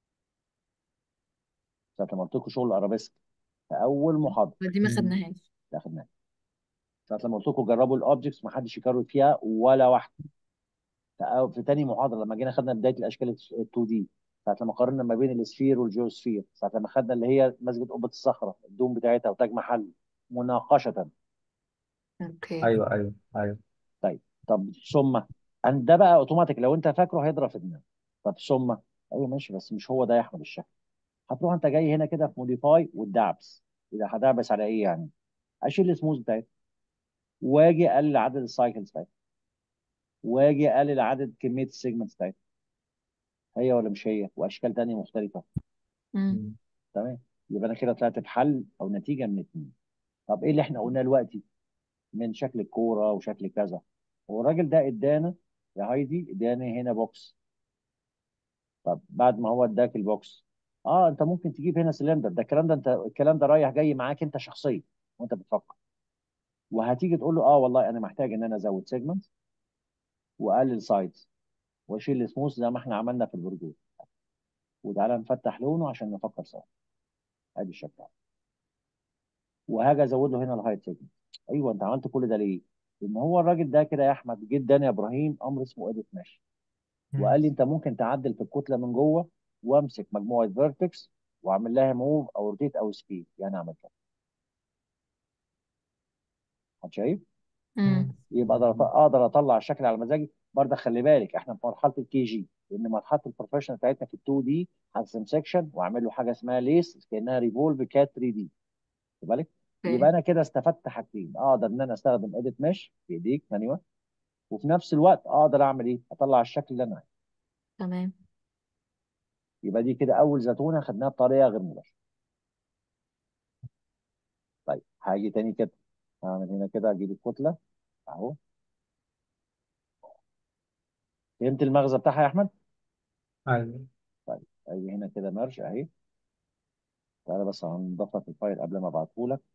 ساعه لما قلت لكم شغل ارابيسك في اول محاضره دي ما مم. خدناهاش ده خدناها ساعه لما قلت لكم جربوا الاوبجكتس ما حدش يكرر فيها ولا واحده في, أو- في تاني محاضره لما جينا خدنا بدايه الاشكال ال 2 دي ساعه لما قارنا ما بين السفير والجيوسفير ساعه لما خدنا اللي هي مسجد قبه الصخره الدوم بتاعتها وتاج محل مناقشه اوكي ايوه ايوه ايوه طيب طب ثم أن ده بقى اوتوماتيك لو انت فاكره هيضرب في دماغك طب ثم ايوه ماشي بس مش هو ده يا احمد الشكل هتروح انت جاي هنا كده في موديفاي والدعبس اذا هدعبس على ايه يعني اشيل السموث بتاعتها واجي اقلل عدد السايكلز بتاعتها واجي اقلل عدد كميه السيجمنتس بتاعتها هي ولا مش هي واشكال تانية مختلفه مم. مم. تمام يبقى انا كده طلعت بحل او نتيجه من اتنين طب ايه اللي احنا قلناه دلوقتي من شكل الكوره وشكل كذا هو الراجل ده ادانا يا هايدي اداني هنا بوكس طب بعد ما هو اداك البوكس اه انت ممكن تجيب هنا سلندر ده الكلام ده انت الكلام ده رايح جاي معاك انت شخصيا وانت بتفكر وهتيجي تقول له اه والله انا محتاج ان انا ازود سيجمنت واقلل سايدز واشيل السموث زي ما احنا عملنا في البرجول وتعالى نفتح لونه عشان نفكر سوا ادي الشكل وهاجي ازود له هنا الهايت سيجمنت ايوه انت عملت كل ده ليه؟ لان هو الراجل ده كده يا احمد جدا يا ابراهيم امر اسمه اديت ماشي مم. وقال لي انت ممكن تعدل في الكتله من جوه وامسك مجموعه فيرتكس واعمل لها موف او روتيت او سكيل يعني اعمل كده حد شايف؟ مم. مم. يبقى اقدر أط- اقدر اطلع الشكل على مزاجي برضه خلي بالك احنا في مرحله الكي جي لان مرحله البروفيشنال بتاعتنا في ال 2 دي هرسم سكشن واعمل له حاجه اسمها ليس كانها ريفولف كات 3 دي خد بالك يبقى اوكي انا كده استفدت حاجتين اقدر ان انا استخدم اديت مش في ايديك ثانيه وفي نفس الوقت اقدر اعمل ايه؟ اطلع الشكل اللي انا عايزه تمام يبقى دي كده اول زتونه خدناها بطريقه غير مباشره طيب هاجي تاني كده هعمل هنا كده اجيب الكتله اهو فهمت المغزى بتاعها يا احمد؟ ايوه طيب اجي هنا كده مرش اهي تعالى بس هنضيف لك الفايل قبل ما ابعته لك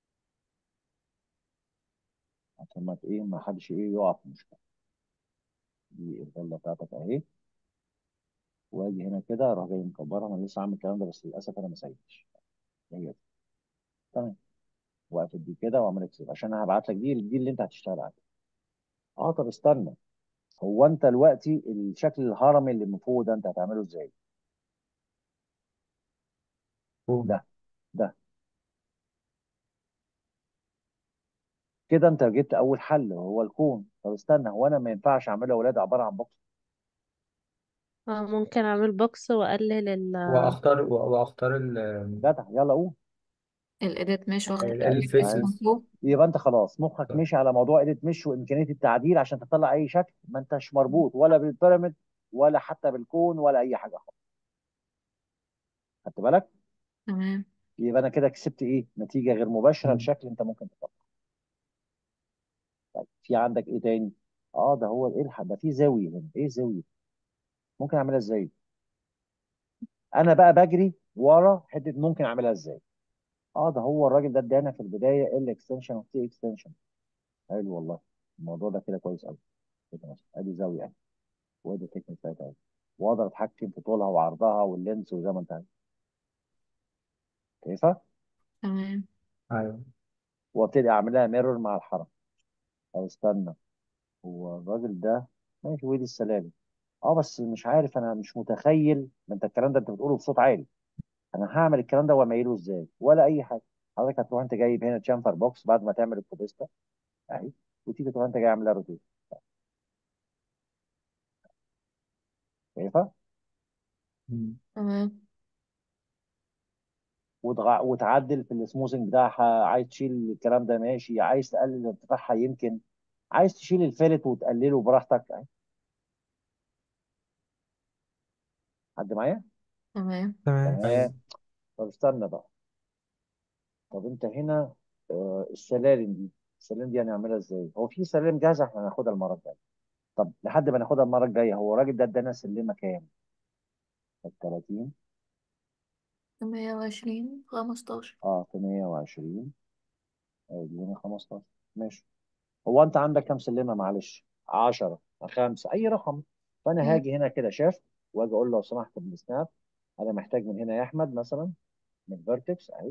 عشان ما ت- ايه ما حدش ايه يقع في مشكله دي الفيلا بتاعتك اهي واجي هنا كده اروح جاي مكبرها انا لسه عامل الكلام ده بس للاسف انا ما سيبتش هي دي تمام واقفل دي كده واعمل اكسب عشان انا هبعت لك دي دي اللي انت هتشتغل عليها اه طب استنى هو انت دلوقتي الشكل الهرمي اللي من فوق ده انت هتعمله ازاي فوق ده ده كده انت جبت اول حل وهو الكون طب استنى هو انا ما ينفعش اعمله يا اولاد عباره عن بوكس اه ممكن اعمل بوكس واقلل ال واختار واختار ال جدع يلا قول الإيديت مش واخد ال- الإيديت من الفيسز فوق يبقى انت خلاص مخك مشي على موضوع ايديت مش وامكانيه التعديل عشان تطلع اي شكل ما انتش مربوط ولا بالبيراميد ولا حتى بالكون ولا اي حاجه خالص خدت بالك تمام يبقى انا كده كسبت ايه نتيجه غير مباشره لشكل انت ممكن تطلع طيب في عندك ايه تاني اه ده هو ايه الح- ده في زاويه هنا ايه زاويه ممكن اعملها ازاي انا بقى بجري ورا حته ممكن اعملها ازاي اه ده هو الراجل ده ادانا في البدايه ال اكستنشن وتي اكستنشن حلو والله الموضوع ده كده كويس قوي كده مثلا ادي زاويه يعني وادي التكنيك بتاعتها اهي واقدر اتحكم في طولها وعرضها واللينس وزي ما انت عايز شايفها تمام ايوه وابتدي اعملها ميرور مع الحركه او استنى هو الراجل ده ماشي ويدي السلالم اه بس مش عارف انا مش متخيل ما انت الكلام ده انت بتقوله بصوت عالي انا هعمل الكلام ده واميله ازاي ولا اي حاجه حضرتك هتروح انت جايب هنا تشامفر بوكس بعد ما تعمل الكوبيستا اهي وتيجي تروح انت جاي عاملها روتيت شايفها مم. تمام وتغ... وتعدل في السموثنج بتاعها عايز تشيل الكلام ده ماشي عايز تقلل ارتفاعها يمكن عايز تشيل الفلت وتقلله براحتك اهي حد معايا تمام تمام تمام ايوه طب استنى بقى طب انت هنا آه، السلالم دي السلالم دي هنعملها ازاي هو في سلالم جاهزه احنا هناخدها المره الجايه طب لحد ما ناخدها المره الجايه هو الراجل ده ادانا سلمه كام 30 مية وعشرين خمستاشر اه في 120 ادي هنا 15 ماشي هو انت عندك كام سلمه معلش 10 5 اي رقم فانا مم. هاجي هنا كده شاف واجي اقول له لو سمحت بالسناب انا محتاج من هنا يا احمد مثلا من فيرتكس اهي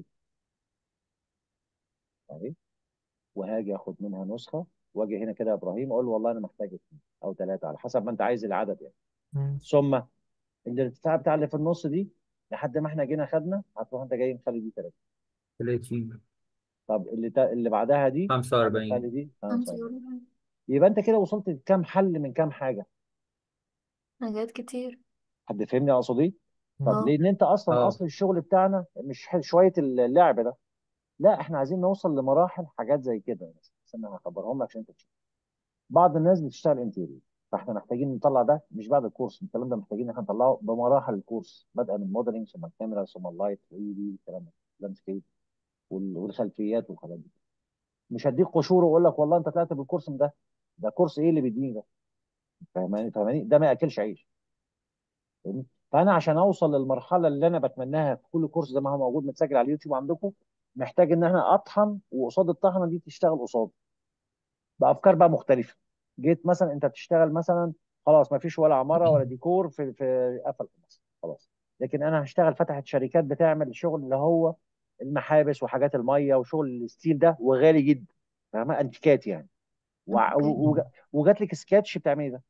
اهي وهاجي اخد منها نسخه واجي هنا كده يا ابراهيم اقول له والله انا محتاج اثنين او ثلاثه على حسب ما انت عايز العدد يعني مم. ثم الارتفاع بتاع اللي في النص دي لحد ما احنا جينا خدنا هتروح انت جاي مخلي دي ثلاثه 30 طب اللي تا... اللي بعدها دي هتخلي 45 دي خمسة 45 وأربعين يبقى انت كده وصلت لكام حل من كام حاجه حاجات كتير حد فهمني اقصد ايه طب اه لان انت اصلا اه اصل الشغل بتاعنا مش ح- شويه اللعب ده لا احنا عايزين نوصل لمراحل حاجات زي كده بس بس انا هخبرهم لك عشان انت تشوف بعض الناس بتشتغل انتيريور فاحنا محتاجين نطلع ده مش بعد الكورس الكلام ده محتاجين ان احنا نطلعه بمراحل الكورس بدءا من موديلنج ثم الكاميرا ثم اللايت 3 دي الكلام ده لاندسكيب وال- والخلفيات والحاجات دي مش هديك قشور واقول لك والله انت طلعت بالكورس من ده ده كورس ايه اللي بيديني ده فاهماني فاهماني ده ما ياكلش عيش فاهمني فانا عشان اوصل للمرحله اللي انا بتمناها في كل كورس زي ما هو موجود متسجل على اليوتيوب عندكم محتاج ان احنا اطحن وقصاد الطحنه دي تشتغل قصاد بافكار بقى مختلفه جيت مثلا انت بتشتغل مثلا خلاص ما فيش ولا عماره ولا ديكور في في قفل مصر خلاص لكن انا هشتغل فتحت شركات بتعمل الشغل اللي هو المحابس وحاجات الميه وشغل الستيل ده وغالي جدا فاهمه انتيكات يعني وع- اوكي و- وج- وجات لك سكتش بتعملي ده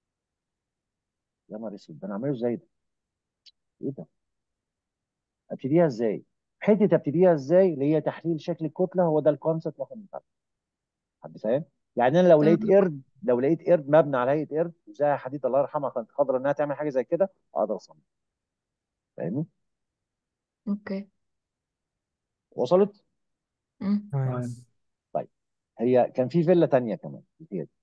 يا نهار اسود ده انا اعمله ازاي ده ايه ده ابتديها ازاي حته ابتديها ازاي اللي هي تحليل شكل الكتله هو ده الكونسيبت اللي احنا بنتعلمه حد فاهم يعني انا لو لقيت تمام قرد لو لقيت قرد مبني على هيئه قرد وزي حديد الله يرحمها كانت قادره انها تعمل حاجه زي كده اقدر اصمم فاهمني اوكي وصلت مم. تمام تمام طيب هي كان في فيلا تانية كمان هي دي.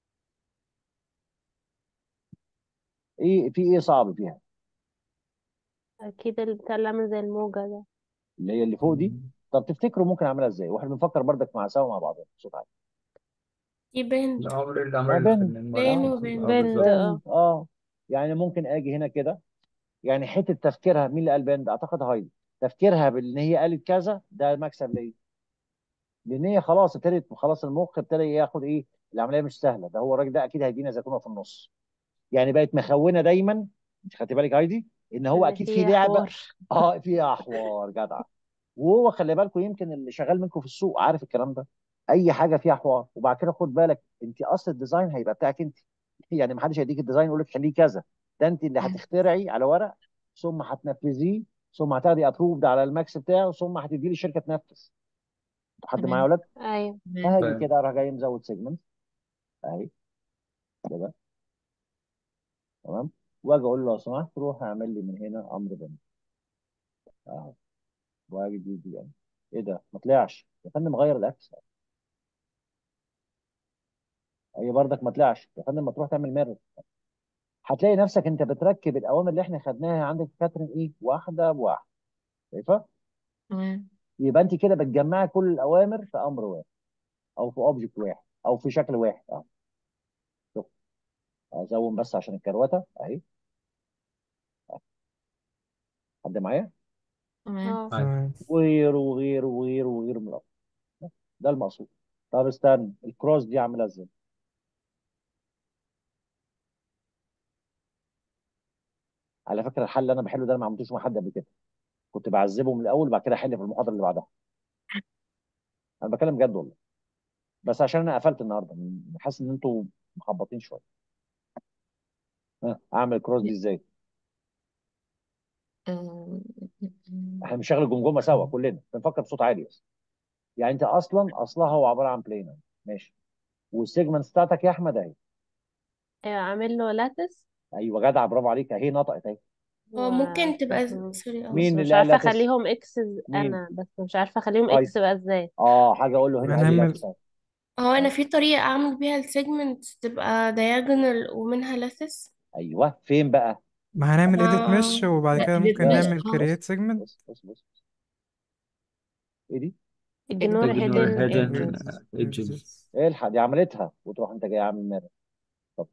ايه في ايه صعب فيها اكيد اللي بتاع اللي عامل زي الموجة ده اللي هي اللي فوق دي طب تفتكروا ممكن اعملها ازاي واحنا بنفكر بردك مع سوا مع بعض بصوت عالي في بند الأمر الأمر اه اللي في بند المرة بين اللي وبين اه بند بالظبط اه بند اه يعني ممكن اجي هنا كده يعني حته تفكيرها مين اللي قال بند اعتقد هايدي تفكيرها بان هي قالت كذا ده مكسب ليا لان هي خلاص ابتدت خلاص المخ ابتدى ياخد ايه العمليه مش سهله ده هو الراجل ده اكيد هيدينا زيتونه في النص يعني بقت مخونه دايما انت خدت بالك هايدي ان هو ان اكيد في في لعبه حوار اه فيها حوار جدع وهو خلي بالكم يمكن اللي شغال منكم في السوق عارف الكلام ده اي حاجه فيها حوار وبعد كده خد بالك انت اصل الديزاين هيبقى بتاعك انت يعني ما حدش هيديك الديزاين يقول لك خليه كذا ده انت اللي هتخترعي على ورق ثم هتنفذيه ثم هتاخدي ابروفد على الماكس بتاعه ثم هتديه للشركه تنفذ حد معايا يا تمام ولاد ايوه تمام اهي فاهم كده راح جاي مزود سيجمنت اهي كده تمام واجي اقول له لو سمحت روح اعمل لي من هنا امر بني اهو واجي دي دي يعني ايه ده ما طلعش يا فندم غير الاكس هي برضك ما طلعش يا فندم ما تروح تعمل ميرور هتلاقي نفسك انت بتركب الاوامر اللي احنا خدناها عندك في كاترين ايه واحده بواحده شايفه تمام يبقى انت كده بتجمعي كل الاوامر في امر واحد او في اوبجكت واحد او في شكل واحد اه شوف ازوم بس عشان الكروته اهي حد معايا تمام اه معاك تمام وغيره وغيره وغيره وغيره من الأمر. ده المقصود طب استنى الكروس دي عامله ازاي على فكره الحل اللي انا بحله ده انا ما عملتوش مع حد قبل كده كنت بعذبه من الاول وبعد كده احل في المحاضره اللي بعدها انا بتكلم بجد والله بس عشان انا قفلت النهارده حاسس ان انتوا مخبطين شويه ها اعمل الكروس دي ازاي آه، احنا بنشغل الجمجمه سوا كلنا بنفكر بصوت عالي بس يعني انت اصلا اصلها هو عباره عن بلينر ماشي والسيجمنتس بتاعتك يا احمد اهي ايوه عامل له لاتس ايوه جدع برافو عليك اهي نطقت اهي هو و... ممكن تبقى مهم. سوري اه بس مين مش اللي قال عارفه لاتس اخليهم اكسز مين انا بس مش عارفه اخليهم طيب اكس بقى ازاي اه حاجه اقول له هنا ادي هنعمل لاتس اهي هو انا أهي. في طريقة اعمل بيها السيجمنت تبقى diagonal ومنها لاثس ايوه فين بقى ما هنعمل edit ما mesh وبعد لا كده edit ممكن لا mesh لا نعمل بص اه create segment بص بص بص ايه دي ignore ignore hidden hidden edges edges edges ايه الحق دي عملتها وتروح انت جاي عامل ميرور طب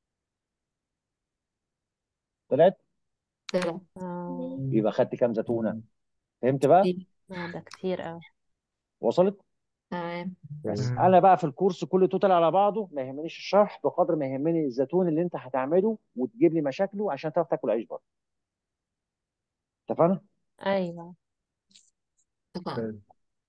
طلعت طلع اه يبقى خدت كام زتونه فهمت بقى كتير. آه، ده كتير اوي وصلت تمام بس تمام انا بقى في الكورس كله توتال على بعضه ما يهمنيش الشرح بقدر ما يهمني الزيتون اللي انت هتعمله وتجيب لي مشاكله عشان تعرف تاكل عيش برضه اتفقنا ايوه اتفقنا